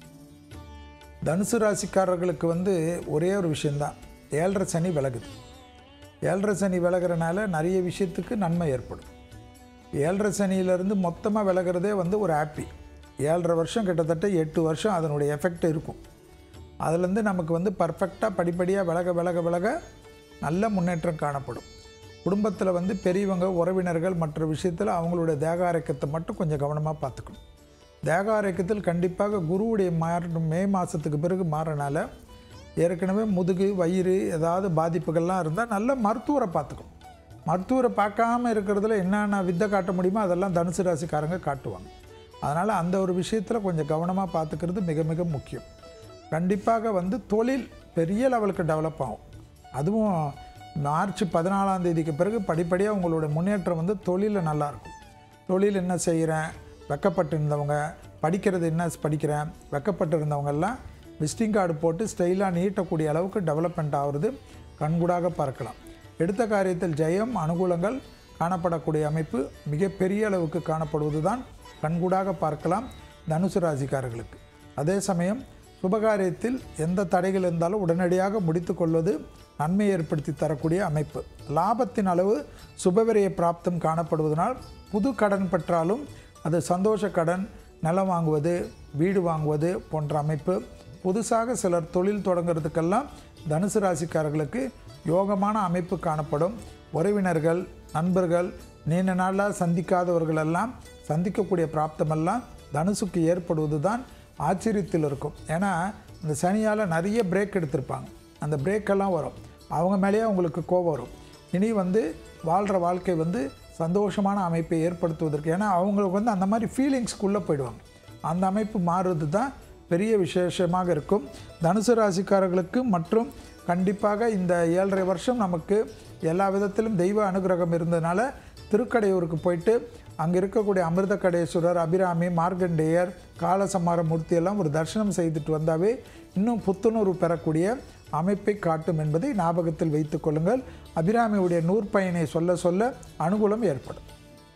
தனுசு ராசிக்காரர்களுக்கு வந்து ஒரே ஒரு விஷயந்தான் ஏழரை சனி விலகுது ஏழரை சனி விலகிறனால நிறைய விஷயத்துக்கு நன்மை ஏற்படும் ஏழரை சனியிலேருந்து மொத்தமாக விலகிறதே வந்து ஒரு ஹாப்பி ஏழரை வருஷம் கிட்டத்தட்ட எட்டு வருஷம் அதனுடைய எஃபெக்ட் இருக்கும் அதுலேருந்து நமக்கு வந்து பர்ஃபெக்டாக படிப்படியாக விலக விலக விலக நல்ல முன்னேற்றம் காணப்படும் குடும்பத்தில் வந்து பெரியவங்க உறவினர்கள் மற்ற விஷயத்தில் அவங்களுடைய தேக ஆரோக்கியத்தை மட்டும் கொஞ்சம் கவனமாக பார்த்துக்கணும் தேக ஆரோக்கியத்தில் கண்டிப்பாக குருவுடைய மாற மே மாதத்துக்கு பிறகு மாறனால ஏற்கனவே முதுகு வயிறு ஏதாவது பாதிப்புகள்லாம் இருந்தால் நல்ல மருத்துவரை பார்த்துக்கணும் மருத்துவரை பார்க்காம இருக்கிறதுல என்னென்ன வித்தை காட்ட முடியுமோ அதெல்லாம் தனுசு ராசிக்காரங்க காட்டுவாங்க அதனால் அந்த ஒரு விஷயத்தில் கொஞ்சம் கவனமாக பார்த்துக்கிறது மிக மிக முக்கியம் கண்டிப்பாக வந்து தொழில் பெரிய லெவலுக்கு டெவலப் ஆகும் அதுவும் மார்ச் பதினாலாம் தேதிக்கு பிறகு படிப்படியாக உங்களோட முன்னேற்றம் வந்து தொழிலில் நல்லாயிருக்கும் தொழில் என்ன செய்கிறேன் வெக்கப்பட்டு இருந்தவங்க படிக்கிறது என்ன படிக்கிறேன் வெக்கப்பட்டு இருந்தவங்கெல்லாம் விசிட்டிங் கார்டு போட்டு ஸ்டைலாக நீட்டக்கூடிய அளவுக்கு டெவலப்மெண்ட் ஆகுறது கண்கூடாக பார்க்கலாம் எடுத்த காரியத்தில் ஜெயம் அனுகூலங்கள் காணப்படக்கூடிய அமைப்பு மிகப்பெரிய அளவுக்கு காணப்படுவது தான் கண்கூடாக பார்க்கலாம் தனுசு ராசிக்காரர்களுக்கு அதே சமயம் சுபகாரியத்தில் எந்த தடைகள் இருந்தாலும் உடனடியாக முடித்துக்கொள்வது நன்மை ஏற்படுத்தி தரக்கூடிய அமைப்பு லாபத்தின் அளவு சுபவிரய பிராப்தம் காணப்படுவதனால் புது கடன் பெற்றாலும் அது சந்தோஷ கடன் நிலம் வாங்குவது வீடு வாங்குவது போன்ற அமைப்பு புதுசாக சிலர் தொழில் தொடங்குறதுக்கெல்லாம் தனுசு ராசிக்காரர்களுக்கு யோகமான அமைப்பு காணப்படும் உறவினர்கள் நண்பர்கள் நீண்ட நாளாக சந்திக்காதவர்கள் எல்லாம் சந்திக்கக்கூடிய பிராப்தமெல்லாம் தனுசுக்கு ஏற்படுவது தான் ஆச்சரியத்தில் இருக்கும் ஏன்னா இந்த சனியால் நிறைய பிரேக் எடுத்திருப்பாங்க அந்த பிரேக்கெல்லாம் வரும் அவங்க மேலேயே அவங்களுக்கு கோபம் வரும் இனி வந்து வாழ்கிற வாழ்க்கை வந்து சந்தோஷமான அமைப்பை ஏற்படுத்துவதற்கு ஏன்னா அவங்களுக்கு வந்து அந்த மாதிரி ஃபீலிங்ஸ்க்குள்ளே போயிடுவாங்க அந்த அமைப்பு மாறுறது தான் பெரிய விசேஷமாக இருக்கும் தனுசு ராசிக்காரர்களுக்கு மற்றும் கண்டிப்பாக இந்த ஏழரை வருஷம் நமக்கு எல்லா விதத்திலும் தெய்வ அனுகிரகம் இருந்ததுனால திருக்கடையூருக்கு போயிட்டு அங்கே இருக்கக்கூடிய அமிர்தகடேஸ்வரர் அபிராமி மார்க்கண்டேயர் காலசம்மார மூர்த்தி எல்லாம் ஒரு தரிசனம் செய்துட்டு வந்தாவே இன்னும் புத்துணர்வு பெறக்கூடிய அமைப்பை காட்டும் என்பதை ஞாபகத்தில் வைத்துக் கொள்ளுங்கள் அபிராமியுடைய நூற்பயனை சொல்ல சொல்ல அனுகூலம் ஏற்படும்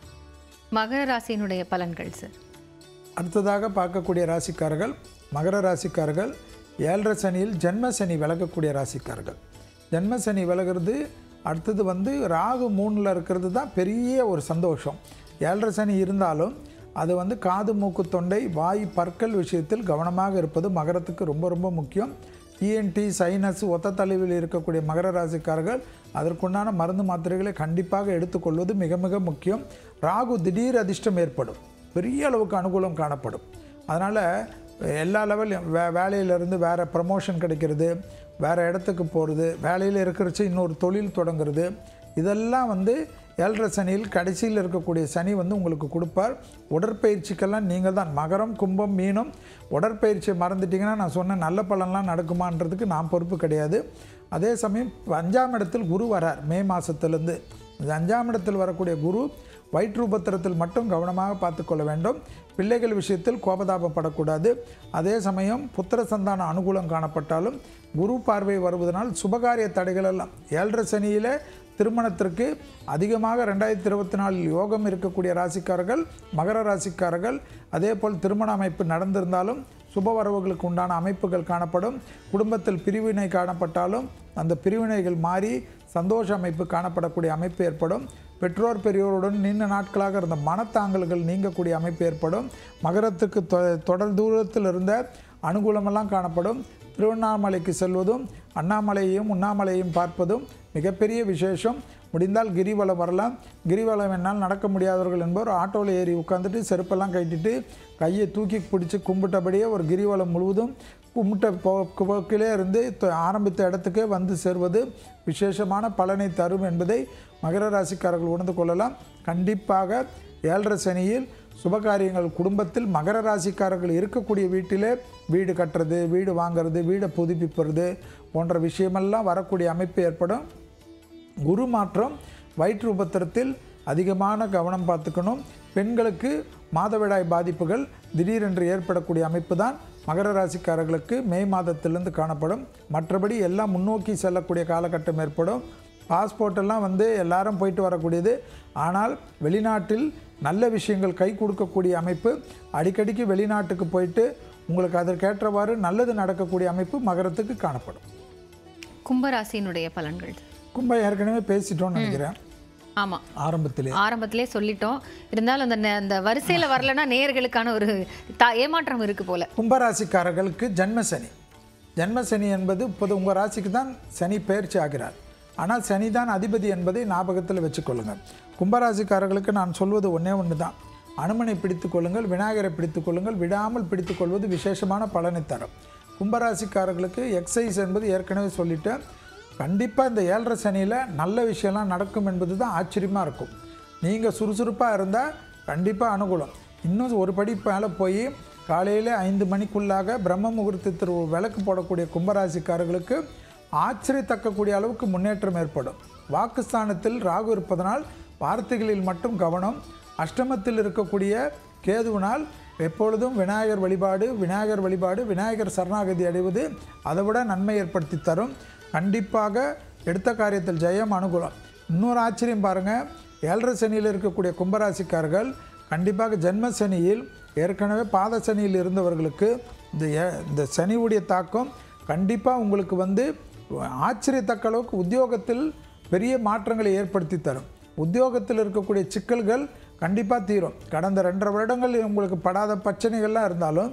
மகர ராசியினுடைய பலன்கள் சார் அடுத்ததாக பார்க்கக்கூடிய ராசிக்காரர்கள் மகர ராசிக்காரர்கள் ஏழரை சனியில் ஜென்ம சனி விலகக்கூடிய ராசிக்காரர்கள் ஜென்ம சனி விலகிறது அடுத்தது வந்து ராகு மூணில் இருக்கிறது தான் பெரிய ஒரு சந்தோஷம் ஏழரை சனி இருந்தாலும் அது வந்து காது மூக்கு தொண்டை வாய் பற்கள் விஷயத்தில் கவனமாக இருப்பது மகரத்துக்கு ரொம்ப ரொம்ப முக்கியம் இஎன்டி சைனஸ் ஒத்த தலைவில் இருக்கக்கூடிய மகர ராசிக்காரர்கள் அதற்குண்டான மருந்து மாத்திரைகளை கண்டிப்பாக எடுத்துக்கொள்வது மிக மிக முக்கியம் ராகு திடீர் அதிர்ஷ்டம் ஏற்படும் பெரிய அளவுக்கு அனுகூலம் காணப்படும் அதனால் எல்லா லெவல்லையும் வே வேலையிலேருந்து வேறு ப்ரமோஷன் கிடைக்கிறது வேறு இடத்துக்கு போகிறது வேலையில் இருக்கிறச்சு இன்னொரு தொழில் தொடங்குறது இதெல்லாம் வந்து ஏழரை சனியில் கடைசியில் இருக்கக்கூடிய சனி வந்து உங்களுக்கு கொடுப்பார் உடற்பயிற்சிக்கெல்லாம் நீங்கள் தான் மகரம் கும்பம் மீனம் உடற்பயிற்சியை மறந்துட்டிங்கன்னா நான் சொன்ன நல்ல பலன்லாம் நடக்குமான்றதுக்கு நான் பொறுப்பு கிடையாது அதே சமயம் அஞ்சாம் இடத்தில் குரு வரார் மே மாதத்துலேருந்து இந்த அஞ்சாம் இடத்தில் வரக்கூடிய குரு வயிற்றுபத்திரத்தில் மட்டும் கவனமாக பார்த்துக்கொள்ள வேண்டும் பிள்ளைகள் விஷயத்தில் கோபதாபப்படக்கூடாது அதே சமயம் புத்திர சந்தான அனுகூலம் காணப்பட்டாலும் குரு பார்வை வருவதனால் சுபகாரிய தடைகள் எல்லாம் ஏழரை சனியில் திருமணத்திற்கு அதிகமாக ரெண்டாயிரத்தி இருபத்தி நாலில் யோகம் இருக்கக்கூடிய ராசிக்காரர்கள் மகர ராசிக்காரர்கள் அதே போல் திருமண அமைப்பு நடந்திருந்தாலும் சுப வரவுகளுக்கு உண்டான அமைப்புகள் காணப்படும் குடும்பத்தில் பிரிவினை காணப்பட்டாலும் அந்த பிரிவினைகள் மாறி சந்தோஷ அமைப்பு காணப்படக்கூடிய அமைப்பு ஏற்படும் பெற்றோர் பெரியோருடன் நீண்ட நாட்களாக இருந்த மனத்தாங்கல்கள் நீங்கக்கூடிய அமைப்பு ஏற்படும் மகரத்துக்கு தொ தொடர் தூரத்தில் இருந்த அனுகூலமெல்லாம் காணப்படும் திருவண்ணாமலைக்கு செல்வதும் அண்ணாமலையையும் உண்ணாமலையையும் பார்ப்பதும் மிகப்பெரிய விசேஷம் முடிந்தால் கிரிவலம் வரலாம் கிரிவலம் என்னால் நடக்க முடியாதவர்கள் என்பவர் ஆட்டோவில் ஏறி உட்காந்துட்டு செருப்பெல்லாம் கட்டிட்டு கையை தூக்கி பிடிச்சி கும்பிட்டபடியே ஒரு கிரிவலம் முழுவதும் கும்பிட்ட போ போக்கிலே இருந்து தொ- ஆரம்பித்த இடத்துக்கே வந்து சேர்வது விசேஷமான பலனை தரும் என்பதை மகர ராசிக்காரர்கள் உணர்ந்து கொள்ளலாம் கண்டிப்பாக ஏழரை சனியில் சுபகாரியங்கள் குடும்பத்தில் மகர ராசிக்காரர்கள் இருக்கக்கூடிய வீட்டிலே வீடு கட்டுறது வீடு வாங்குறது வீடை புதுப்பிப்பது போன்ற விஷயமெல்லாம் வரக்கூடிய அமைப்பு ஏற்படும் குரு மாற்றம் வயிற்று உபத்திரத்தில் அதிகமான கவனம் பார்த்துக்கணும் பெண்களுக்கு மாதவிடாய் பாதிப்புகள் திடீரென்று ஏற்படக்கூடிய அமைப்பு தான் மகர ராசிக்காரர்களுக்கு மே மாதத்திலிருந்து காணப்படும் மற்றபடி எல்லாம் முன்னோக்கி செல்லக்கூடிய காலகட்டம் ஏற்படும் பாஸ்போர்ட் எல்லாம் வந்து எல்லாரும் போயிட்டு வரக்கூடியது ஆனால் வெளிநாட்டில் நல்ல விஷயங்கள் கை கொடுக்கக்கூடிய அமைப்பு அடிக்கடிக்கு வெளிநாட்டுக்கு போயிட்டு உங்களுக்கு அதற்கேற்றவாறு நல்லது நடக்கக்கூடிய அமைப்பு மகரத்துக்கு காணப்படும் கும்பராசியினுடைய பலன்கள் கும்பம் ஏற்கனவே பேசிட்டோம்னு நினைக்கிறேன் ஆமா ஆரம்பத்திலே ஆரம்பத்திலே சொல்லிட்டோம் இருந்தாலும் அந்த நே- அந்த வரிசையில வரலன்னா நேயர்களுக்கான ஒரு தா- ஏமாற்றம் இருக்கு போல கும்பராசிக்காரர்களுக்கு ஜன்ம சனி ஜன்ம சனி என்பது இப்போது உங்கள் ராசிக்கு தான் சனி பயிற்சி ஆகிறார் ஆனால் சனி தான் அதிபதி என்பதை ஞாபகத்தில் வச்சுக்கொள்ளுங்கள் கும்பராசிக்காரர்களுக்கு நான் சொல்வது ஒன்றே ஒன்று தான் அனுமனை பிடித்துக் கொள்ளுங்கள் விநாயகரை பிடித்துக் கொள்ளுங்கள் விடாமல் பிடித்துக் கொள்வது விசேஷமான பலனை தரும் கும்பராசிக்காரர்களுக்கு எக்ஸசைஸ் என்பது ஏற்கனவே சொல்லிட்டேன் கண்டிப்பாக இந்த ஏழரை சனியில் நல்ல விஷயம்லாம் நடக்கும் என்பது தான் ஆச்சரியமாக இருக்கும் நீங்கள் சுறுசுறுப்பாக இருந்தால் கண்டிப்பாக அனுகூலம் இன்னும் ஒரு படி மேலே போய் காலையில் ஐந்து மணிக்குள்ளாக பிரம்ம முகூர்த்தத்தில் ஒரு விளக்கு போடக்கூடிய கும்பராசிக்காரர்களுக்கு ஆச்சரியத்தக்கக்கூடிய அளவுக்கு முன்னேற்றம் ஏற்படும் வாக்குஸ்தானத்தில் ராகு இருப்பதனால் வார்த்தைகளில் மட்டும் கவனம் அஷ்டமத்தில் இருக்கக்கூடிய கேதுவினால் எப்பொழுதும் விநாயகர் வழிபாடு விநாயகர் வழிபாடு விநாயகர் சரணாகதி அடைவது அதை விட நன்மை ஏற்படுத்தி தரும் கண்டிப்பாக எடுத்த காரியத்தில் ஜெயம் அனுகூலம் இன்னொரு ஆச்சரியம் பாருங்கள் ஏழரை சனியில் இருக்கக்கூடிய கும்பராசிக்காரர்கள் கண்டிப்பாக ஜென்ம சனியில் ஏற்கனவே பாத சனியில் இருந்தவர்களுக்கு இந்த ஏ- இந்த சனியுடைய தாக்கம் கண்டிப்பாக உங்களுக்கு வந்து ஆச்சரியத்தக்க அளவுக்கு உத்தியோகத்தில் பெரிய மாற்றங்களை ஏற்படுத்தி தரும் உத்தியோகத்தில் இருக்கக்கூடிய சிக்கல்கள் கண்டிப்பாக தீரும் கடந்த ரெண்டரை வருடங்கள் உங்களுக்கு படாத பிரச்சனைகள்லாம் இருந்தாலும்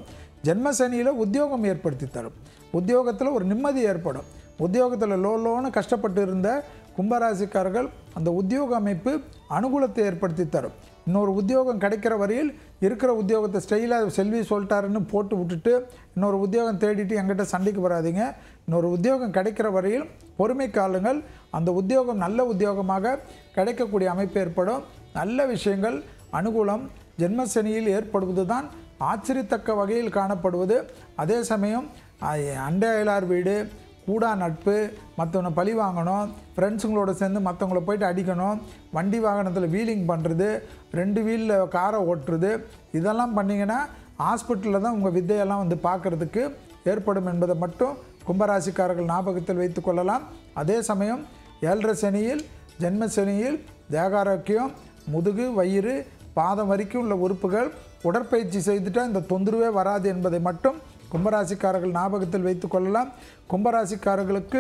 ஜென்ம சனியில் உத்தியோகம் ஏற்படுத்தி தரும் உத்தியோகத்தில் ஒரு நிம்மதி ஏற்படும் உத்தியோகத்தில் லோ லோன்னு கஷ்டப்பட்டு இருந்த கும்பராசிக்காரர்கள் அந்த உத்தியோக அமைப்பு அனுகூலத்தை ஏற்படுத்தி தரும் இன்னொரு உத்தியோகம் கிடைக்கிற வரையில் இருக்கிற உத்தியோகத்தை ஸ்டைலாக செல்வி சொல்லிட்டாருன்னு போட்டு விட்டுட்டு இன்னொரு உத்தியோகம் தேடிட்டு எங்கிட்ட சண்டைக்கு வராதீங்க இன்னொரு உத்தியோகம் கிடைக்கிற வரையில் பொறுமை காலுங்கள் அந்த உத்தியோகம் நல்ல உத்தியோகமாக கிடைக்கக்கூடிய அமைப்பு ஏற்படும் நல்ல விஷயங்கள் அனுகூலம் ஜென்மசனியில் ஏற்படுவது தான் ஆச்சரியத்தக்க வகையில் காணப்படுவது அதே சமயம் அ- அண்டை அயலார் வீடு கூடா நட்பு மற்றவனை பழி வாங்கணும் ஃப்ரெண்ட்ஸுங்களோட சேர்ந்து மற்றவங்கள போயிட்டு அடிக்கணும் வண்டி வாகனத்தில் வீலிங் பண்ணுறது ரெண்டு வீலில் காரை ஓட்டுறது இதெல்லாம் பண்ணிங்கன்னா ஹாஸ்பிட்டலில் தான் உங்கள் வித்தையெல்லாம் வந்து பார்க்குறதுக்கு ஏற்படும் என்பதை மட்டும் கும்பராசிக்காரர்கள் ஞாபகத்தில் வைத்துக் கொள்ளலாம் அதே சமயம் ஏழரை சனியில் ஜென்ம சனியில் தேகாரோக்கியம் முதுகு வயிறு பாதம் வரைக்கும் உள்ள உறுப்புகள் உடற்பயிற்சி செய்துட்டா இந்த தொந்தரவே வராது என்பதை மட்டும் கும்பராசிக்காரர்கள் ஞாபகத்தில் வைத்துக் கொள்ளலாம் கும்பராசிக்காரர்களுக்கு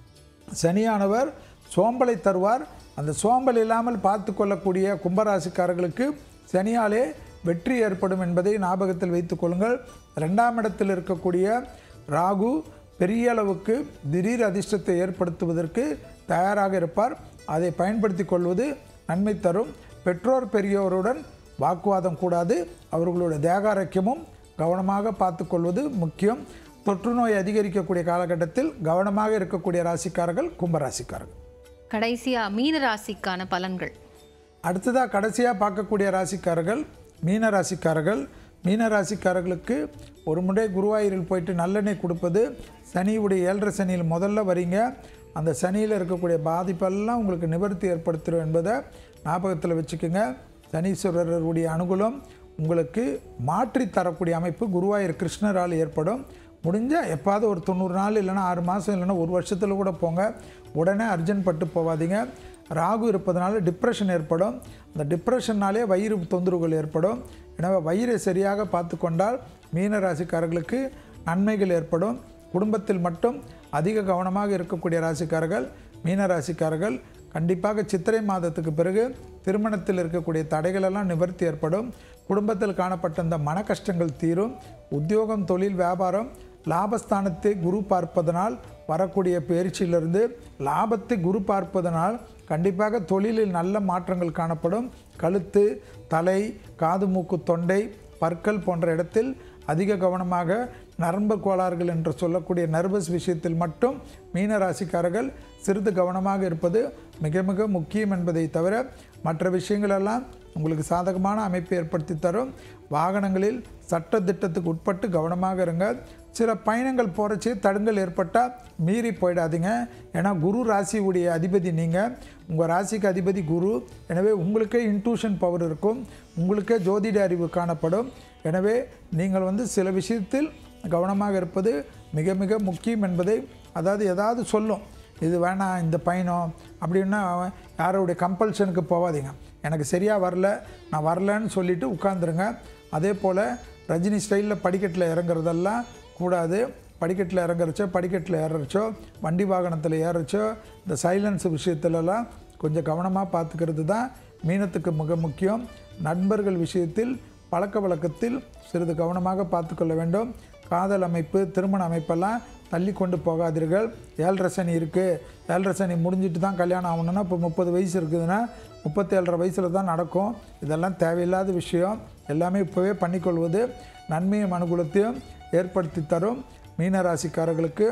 சனியானவர் சோம்பலை தருவார் அந்த சோம்பல் இல்லாமல் பார்த்து கொள்ளக்கூடிய கும்பராசிக்காரர்களுக்கு சனியாலே வெற்றி ஏற்படும் என்பதை ஞாபகத்தில் வைத்துக் கொள்ளுங்கள் ரெண்டாம் இடத்தில் இருக்கக்கூடிய ராகு பெரிய அளவுக்கு திடீர் அதிர்ஷ்டத்தை ஏற்படுத்துவதற்கு தயாராக இருப்பார் அதை பயன்படுத்தி கொள்வது நன்மை தரும் பெற்றோர் பெரியோருடன் வாக்குவாதம் கூடாது அவர்களுடைய தேகாரோக்கியமும் கவனமாக பார்த்துக்கொள்வது முக்கியம் தொற்று நோய் அதிகரிக்கக்கூடிய காலகட்டத்தில் கவனமாக இருக்கக்கூடிய ராசிக்காரர்கள் கும்பராசிக்காரர்கள் கடைசியா மீன ராசிக்கான பலன்கள் அடுத்ததாக கடைசியாக பார்க்கக்கூடிய ராசிக்காரர்கள் மீன ராசிக்காரர்கள் மீன ராசிக்காரர்களுக்கு ஒரு முறை குருவாயூரில் போயிட்டு நல்லெண்ணெய் கொடுப்பது சனியுடைய ஏழரை சனியில் முதல்ல வரீங்க அந்த சனியில் இருக்கக்கூடிய பாதிப்பெல்லாம் உங்களுக்கு நிவர்த்தி ஏற்படுத்திடும் என்பதை ஞாபகத்தில் வச்சுக்கோங்க சனீஸ்வரருடைய அனுகூலம் உங்களுக்கு மாற்றி தரக்கூடிய அமைப்பு குருவாயூர் கிருஷ்ணரால் ஏற்படும் முடிஞ்சால் எப்பாவது ஒரு தொண்ணூறு நாள் இல்லைன்னா ஆறு மாதம் இல்லைன்னா ஒரு வருஷத்தில் கூட போங்க உடனே அர்ஜென்ட் பட்டு போகாதீங்க ராகு இருப்பதனால டிப்ரெஷன் ஏற்படும் அந்த டிப்ரெஷன்னாலே வயிறு தொந்தரவுகள் ஏற்படும் எனவே வயிறை சரியாக பார்த்து கொண்டால் மீன ராசிக்காரர்களுக்கு நன்மைகள் ஏற்படும் குடும்பத்தில் மட்டும் அதிக கவனமாக இருக்கக்கூடிய ராசிக்காரர்கள் மீன ராசிக்காரர்கள் கண்டிப்பாக சித்திரை மாதத்துக்கு பிறகு திருமணத்தில் இருக்கக்கூடிய தடைகளெல்லாம் நிவர்த்தி ஏற்படும் குடும்பத்தில் காணப்பட்ட இந்த மன கஷ்டங்கள் தீரும் உத்தியோகம் தொழில் வியாபாரம் லாபஸ்தானத்தை குரு பார்ப்பதனால் வரக்கூடிய பயிற்சியிலிருந்து லாபத்தை குரு பார்ப்பதனால் கண்டிப்பாக தொழிலில் நல்ல மாற்றங்கள் காணப்படும் கழுத்து தலை காது மூக்கு தொண்டை பற்கள் போன்ற இடத்தில் அதிக கவனமாக நரம்பு கோளாறுகள் என்று சொல்லக்கூடிய நர்வஸ் விஷயத்தில் மட்டும் மீன ராசிக்காரர்கள் சிறிது கவனமாக இருப்பது மிக மிக முக்கியம் என்பதை தவிர மற்ற விஷயங்களெல்லாம் உங்களுக்கு சாதகமான அமைப்பை ஏற்படுத்தி தரும் வாகனங்களில் சட்ட திட்டத்துக்கு உட்பட்டு கவனமாக இருங்க சில பயணங்கள் போகிறச்சே தடுங்கள் ஏற்பட்டால் மீறி போயிடாதீங்க ஏன்னா குரு ராசியுடைய அதிபதி நீங்கள் உங்கள் ராசிக்கு அதிபதி குரு எனவே உங்களுக்கே இன்ட்யூஷன் பவர் இருக்கும் உங்களுக்கே ஜோதிட அறிவு காணப்படும் எனவே நீங்கள் வந்து சில விஷயத்தில் கவனமாக இருப்பது மிக மிக முக்கியம் என்பதை அதாவது ஏதாவது சொல்லும் இது வேணாம் இந்த பயணம் அப்படின்னா யாரோடைய கம்பல்ஷனுக்கு போகாதீங்க எனக்கு சரியாக வரல நான் வரலன்னு சொல்லிட்டு உட்காந்துருங்க அதே போல் ரஜினி ஸ்டைலில் படிக்கட்டில் இறங்குறதெல்லாம் கூடாது படிக்கட்டில் இறங்குறச்சோ படிக்கட்டில் ஏறுறச்சோ வண்டி வாகனத்தில் ஏறுறச்சோ இந்த சைலன்ஸ் விஷயத்துலலாம் கொஞ்சம் கவனமாக பார்த்துக்கிறது தான் மீனத்துக்கு மிக முக்கியம் நண்பர்கள் விஷயத்தில் பழக்க வழக்கத்தில் சிறிது கவனமாக பார்த்துக்கொள்ள வேண்டும் காதல் அமைப்பு திருமண அமைப்பெல்லாம் தள்ளி கொண்டு போகாதீர்கள் ஏழரை சனி இருக்குது ஏழரை சனி முடிஞ்சிட்டு தான் கல்யாணம் ஆகணும்னா இப்போ முப்பது வயசு இருக்குதுன்னா முப்பத்தி ஏழரை வயசில் தான் நடக்கும் இதெல்லாம் தேவையில்லாத விஷயம் எல்லாமே இப்போவே பண்ணிக்கொள்வது நன்மையும் அனுகூலத்தையும் ஏற்படுத்தி தரும் மீனராசிக்காரர்களுக்கு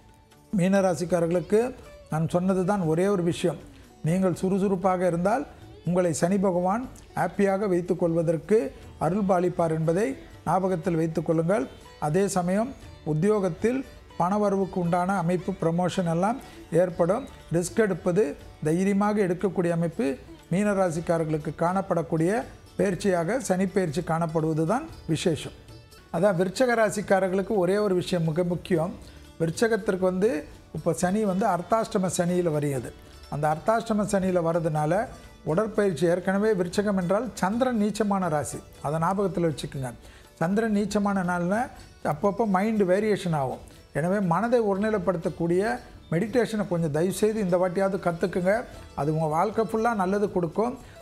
மீனராசிக்காரர்களுக்கு நான் சொன்னது தான் ஒரே ஒரு விஷயம் நீங்கள் சுறுசுறுப்பாக இருந்தால் உங்களை சனி பகவான் ஹாப்பியாக வைத்துக்கொள்வதற்கு அருள் பாலிப்பார் என்பதை ஞாபகத்தில் வைத்துக்கொள்ளுங்கள் அதே சமயம் உத்தியோகத்தில் பணவரவுக்கு உண்டான அமைப்பு ப்ரமோஷன் எல்லாம் ஏற்படும் ரிஸ்க் எடுப்பது தைரியமாக எடுக்கக்கூடிய அமைப்பு மீனராசிக்காரர்களுக்கு காணப்படக்கூடிய பயிற்சியாக சனி பயிற்சி காணப்படுவது தான் விசேஷம் அதான் விருச்சக ராசிக்காரர்களுக்கு ஒரே ஒரு விஷயம் மிக முக்கியம் விருச்சகத்திற்கு வந்து இப்போ சனி வந்து அர்த்தாஷ்டம சனியில் வருகிறது அந்த அர்த்தாஷ்டம சனியில் வர்றதுனால உடற்பயிற்சி ஏற்கனவே விருச்சகம் என்றால் சந்திரன் நீச்சமான ராசி அதை ஞாபகத்தில் வச்சுக்கோங்க சந்திரன் நீச்சமான நாள்னா அப்பப்போ மைண்டு வேரியேஷன் ஆகும் எனவே மனதை ஒருநிலைப்படுத்தக்கூடிய மெடிடேஷனை கொஞ்சம் தயவுசெய்து இந்த வாட்டியாவது கற்றுக்குங்க அது உங்கள் வாழ்க்கை ஃபுல்லாக நல்லது கொடுக்கும்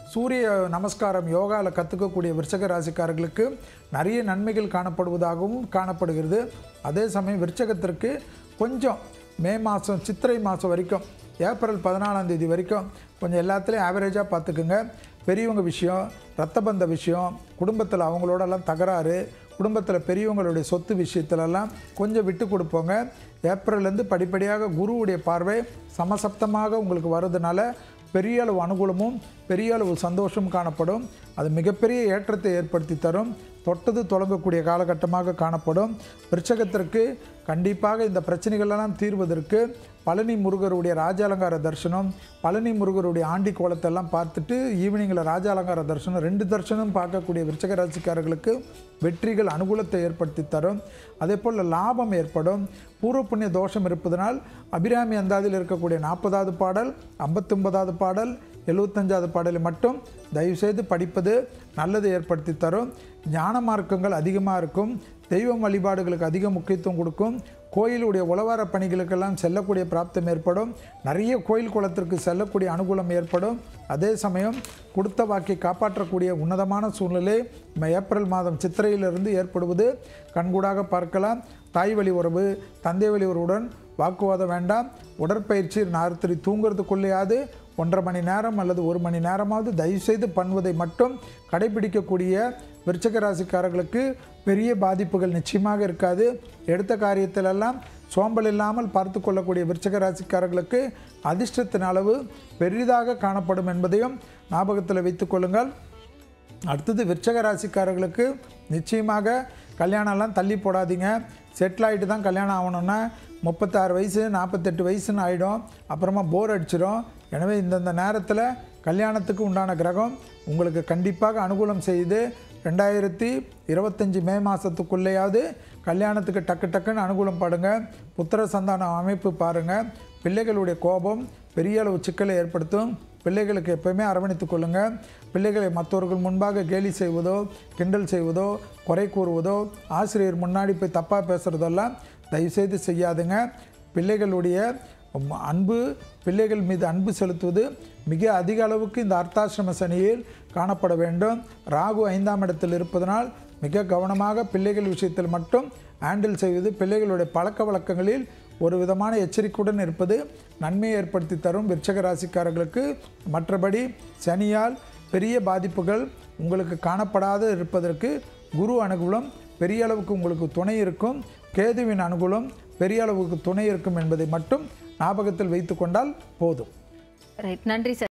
சூரிய நமஸ்காரம் யோகாவில் கற்றுக்கக்கூடிய விருச்சக ராசிக்காரர்களுக்கு நிறைய நன்மைகள் காணப்படுவதாகவும் காணப்படுகிறது அதே சமயம் விருச்சகத்திற்கு கொஞ்சம் மே மாதம் சித்திரை மாதம் வரைக்கும் ஏப்ரல் பதினாலாம் தேதி வரைக்கும் கொஞ்சம் எல்லாத்துலேயும் ஆவரேஜாக பார்த்துக்குங்க பெரியவங்க விஷயம் ரத்த பந்த விஷயம் குடும்பத்தில் அவங்களோடலாம் தகராறு குடும்பத்தில் பெரியவங்களுடைய சொத்து விஷயத்துலலாம் கொஞ்சம் விட்டு கொடுப்போங்க ஏப்ரல்லேருந்து படிப்படியாக குருவுடைய பார்வை சமசப்தமாக உங்களுக்கு வர்றதுனால பெரிய அளவு அனுகூலமும் பெரிய அளவு சந்தோஷமும் காணப்படும் அது மிகப்பெரிய ஏற்றத்தை ஏற்படுத்தி தரும் தொட்டது தொடங்கக்கூடிய காலகட்டமாக காணப்படும் விருச்சகத்திற்கு கண்டிப்பாக இந்த பிரச்சனைகளெல்லாம் தீர்வதற்கு பழனி முருகருடைய ராஜாலங்கார தரிசனம் பழனி முருகருடைய ஆண்டி கோலத்தெல்லாம் பார்த்துட்டு ஈவினிங்கில் ராஜாலங்கார தரிசனம் ரெண்டு தரிசனம் பார்க்கக்கூடிய விருச்சக ராசிக்காரர்களுக்கு வெற்றிகள் அனுகூலத்தை ஏற்படுத்தி தரும் அதே போல் லாபம் ஏற்படும் பூர்வ புண்ணிய தோஷம் இருப்பதனால் அபிராமி அந்தாதியில் இருக்கக்கூடிய நாற்பதாவது பாடல் ஐம்பத்தொன்பதாவது பாடல் எழுபத்தஞ்சாவது பாடலை மட்டும் தயவுசெய்து படிப்பது நல்லது ஏற்படுத்தி தரும் ஞான மார்க்கங்கள் அதிகமாக இருக்கும் தெய்வம் வழிபாடுகளுக்கு அதிக முக்கியத்துவம் கொடுக்கும் கோயிலுடைய உழவார பணிகளுக்கெல்லாம் செல்லக்கூடிய பிராப்தம் ஏற்படும் நிறைய கோயில் குளத்திற்கு செல்லக்கூடிய அனுகூலம் ஏற்படும் அதே சமயம் கொடுத்த வாக்கை காப்பாற்றக்கூடிய உன்னதமான சூழ்நிலை ம- ஏப்ரல் மாதம் சித்திரையிலிருந்து ஏற்படுவது கண்கூடாக பார்க்கலாம் தாய் வழி உறவு தந்தை வழி உறவுடன் வாக்குவாதம் வேண்டாம் உடற்பயிற்சி ராத்திரி தூங்குறதுக்குள்ளேயாவது ஒன்றரை மணி நேரம் அல்லது ஒரு மணி நேரமாவது தயவுசெய்து பண்ணுவதை மட்டும் கடைபிடிக்கக்கூடிய விருச்சக ராசிக்காரர்களுக்கு பெரிய பாதிப்புகள் நிச்சயமாக இருக்காது எடுத்த காரியத்திலெல்லாம் சோம்பல் இல்லாமல் பார்த்து கொள்ளக்கூடிய விருச்சக ராசிக்காரர்களுக்கு அதிர்ஷ்டத்தின் அளவு பெரிதாக காணப்படும் என்பதையும் ஞாபகத்தில் வைத்துக் கொள்ளுங்கள் அடுத்தது விருச்சக ராசிக்காரர்களுக்கு நிச்சயமாக கல்யாணம்லாம் தள்ளி போடாதீங்க செட்டில் ஆகிட்டு தான் கல்யாணம் ஆகணும்னா முப்பத்தாறு வயசு நாற்பத்தெட்டு வயசுன்னு ஆகிடும் அப்புறமா போர் அடிச்சிடும் எனவே இந்தந்த நேரத்தில் கல்யாணத்துக்கு உண்டான கிரகம் உங்களுக்கு கண்டிப்பாக அனுகூலம் செய்து ரெண்டாயிரத்தி இருபத்தஞ்சி மே மாதத்துக்குள்ளேயாவது கல்யாணத்துக்கு டக்கு டக்குன்னு அனுகூலம் பாடுங்க புத்திர சந்தான அமைப்பு பாருங்கள் பிள்ளைகளுடைய கோபம் பெரிய அளவு சிக்கலை ஏற்படுத்தும் பிள்ளைகளுக்கு எப்பயுமே அரவணைத்துக் கொள்ளுங்க பிள்ளைகளை மற்றவர்கள் முன்பாக கேலி செய்வதோ கிண்டல் செய்வதோ குறை கூறுவதோ ஆசிரியர் முன்னாடி போய் தப்பாக பேசுகிறதெல்லாம் தயவுசெய்து செய்யாதுங்க பிள்ளைகளுடைய ம- அன்பு பிள்ளைகள் மீது அன்பு செலுத்துவது மிக அதிக அளவுக்கு இந்த அர்த்தாசிரம சனியில் காணப்பட வேண்டும் ராகு ஐந்தாம் இடத்தில் இருப்பதனால் மிக கவனமாக பிள்ளைகள் விஷயத்தில் மட்டும் ஹேண்டில் செய்வது பிள்ளைகளுடைய பழக்க வழக்கங்களில் ஒரு விதமான எச்சரிக்கையுடன் இருப்பது நன்மையை ஏற்படுத்தி தரும் விருச்சக ராசிக்காரர்களுக்கு மற்றபடி சனியால் பெரிய பாதிப்புகள் உங்களுக்கு காணப்படாது இருப்பதற்கு குரு அனுகூலம் பெரிய அளவுக்கு உங்களுக்கு துணை இருக்கும் கேதுவின் அனுகூலம் பெரிய அளவுக்கு துணை இருக்கும் என்பதை மட்டும் ஞாபகத்தில் வைத்துக்கொண்டால் போதும் ரைட் நன்றி சார்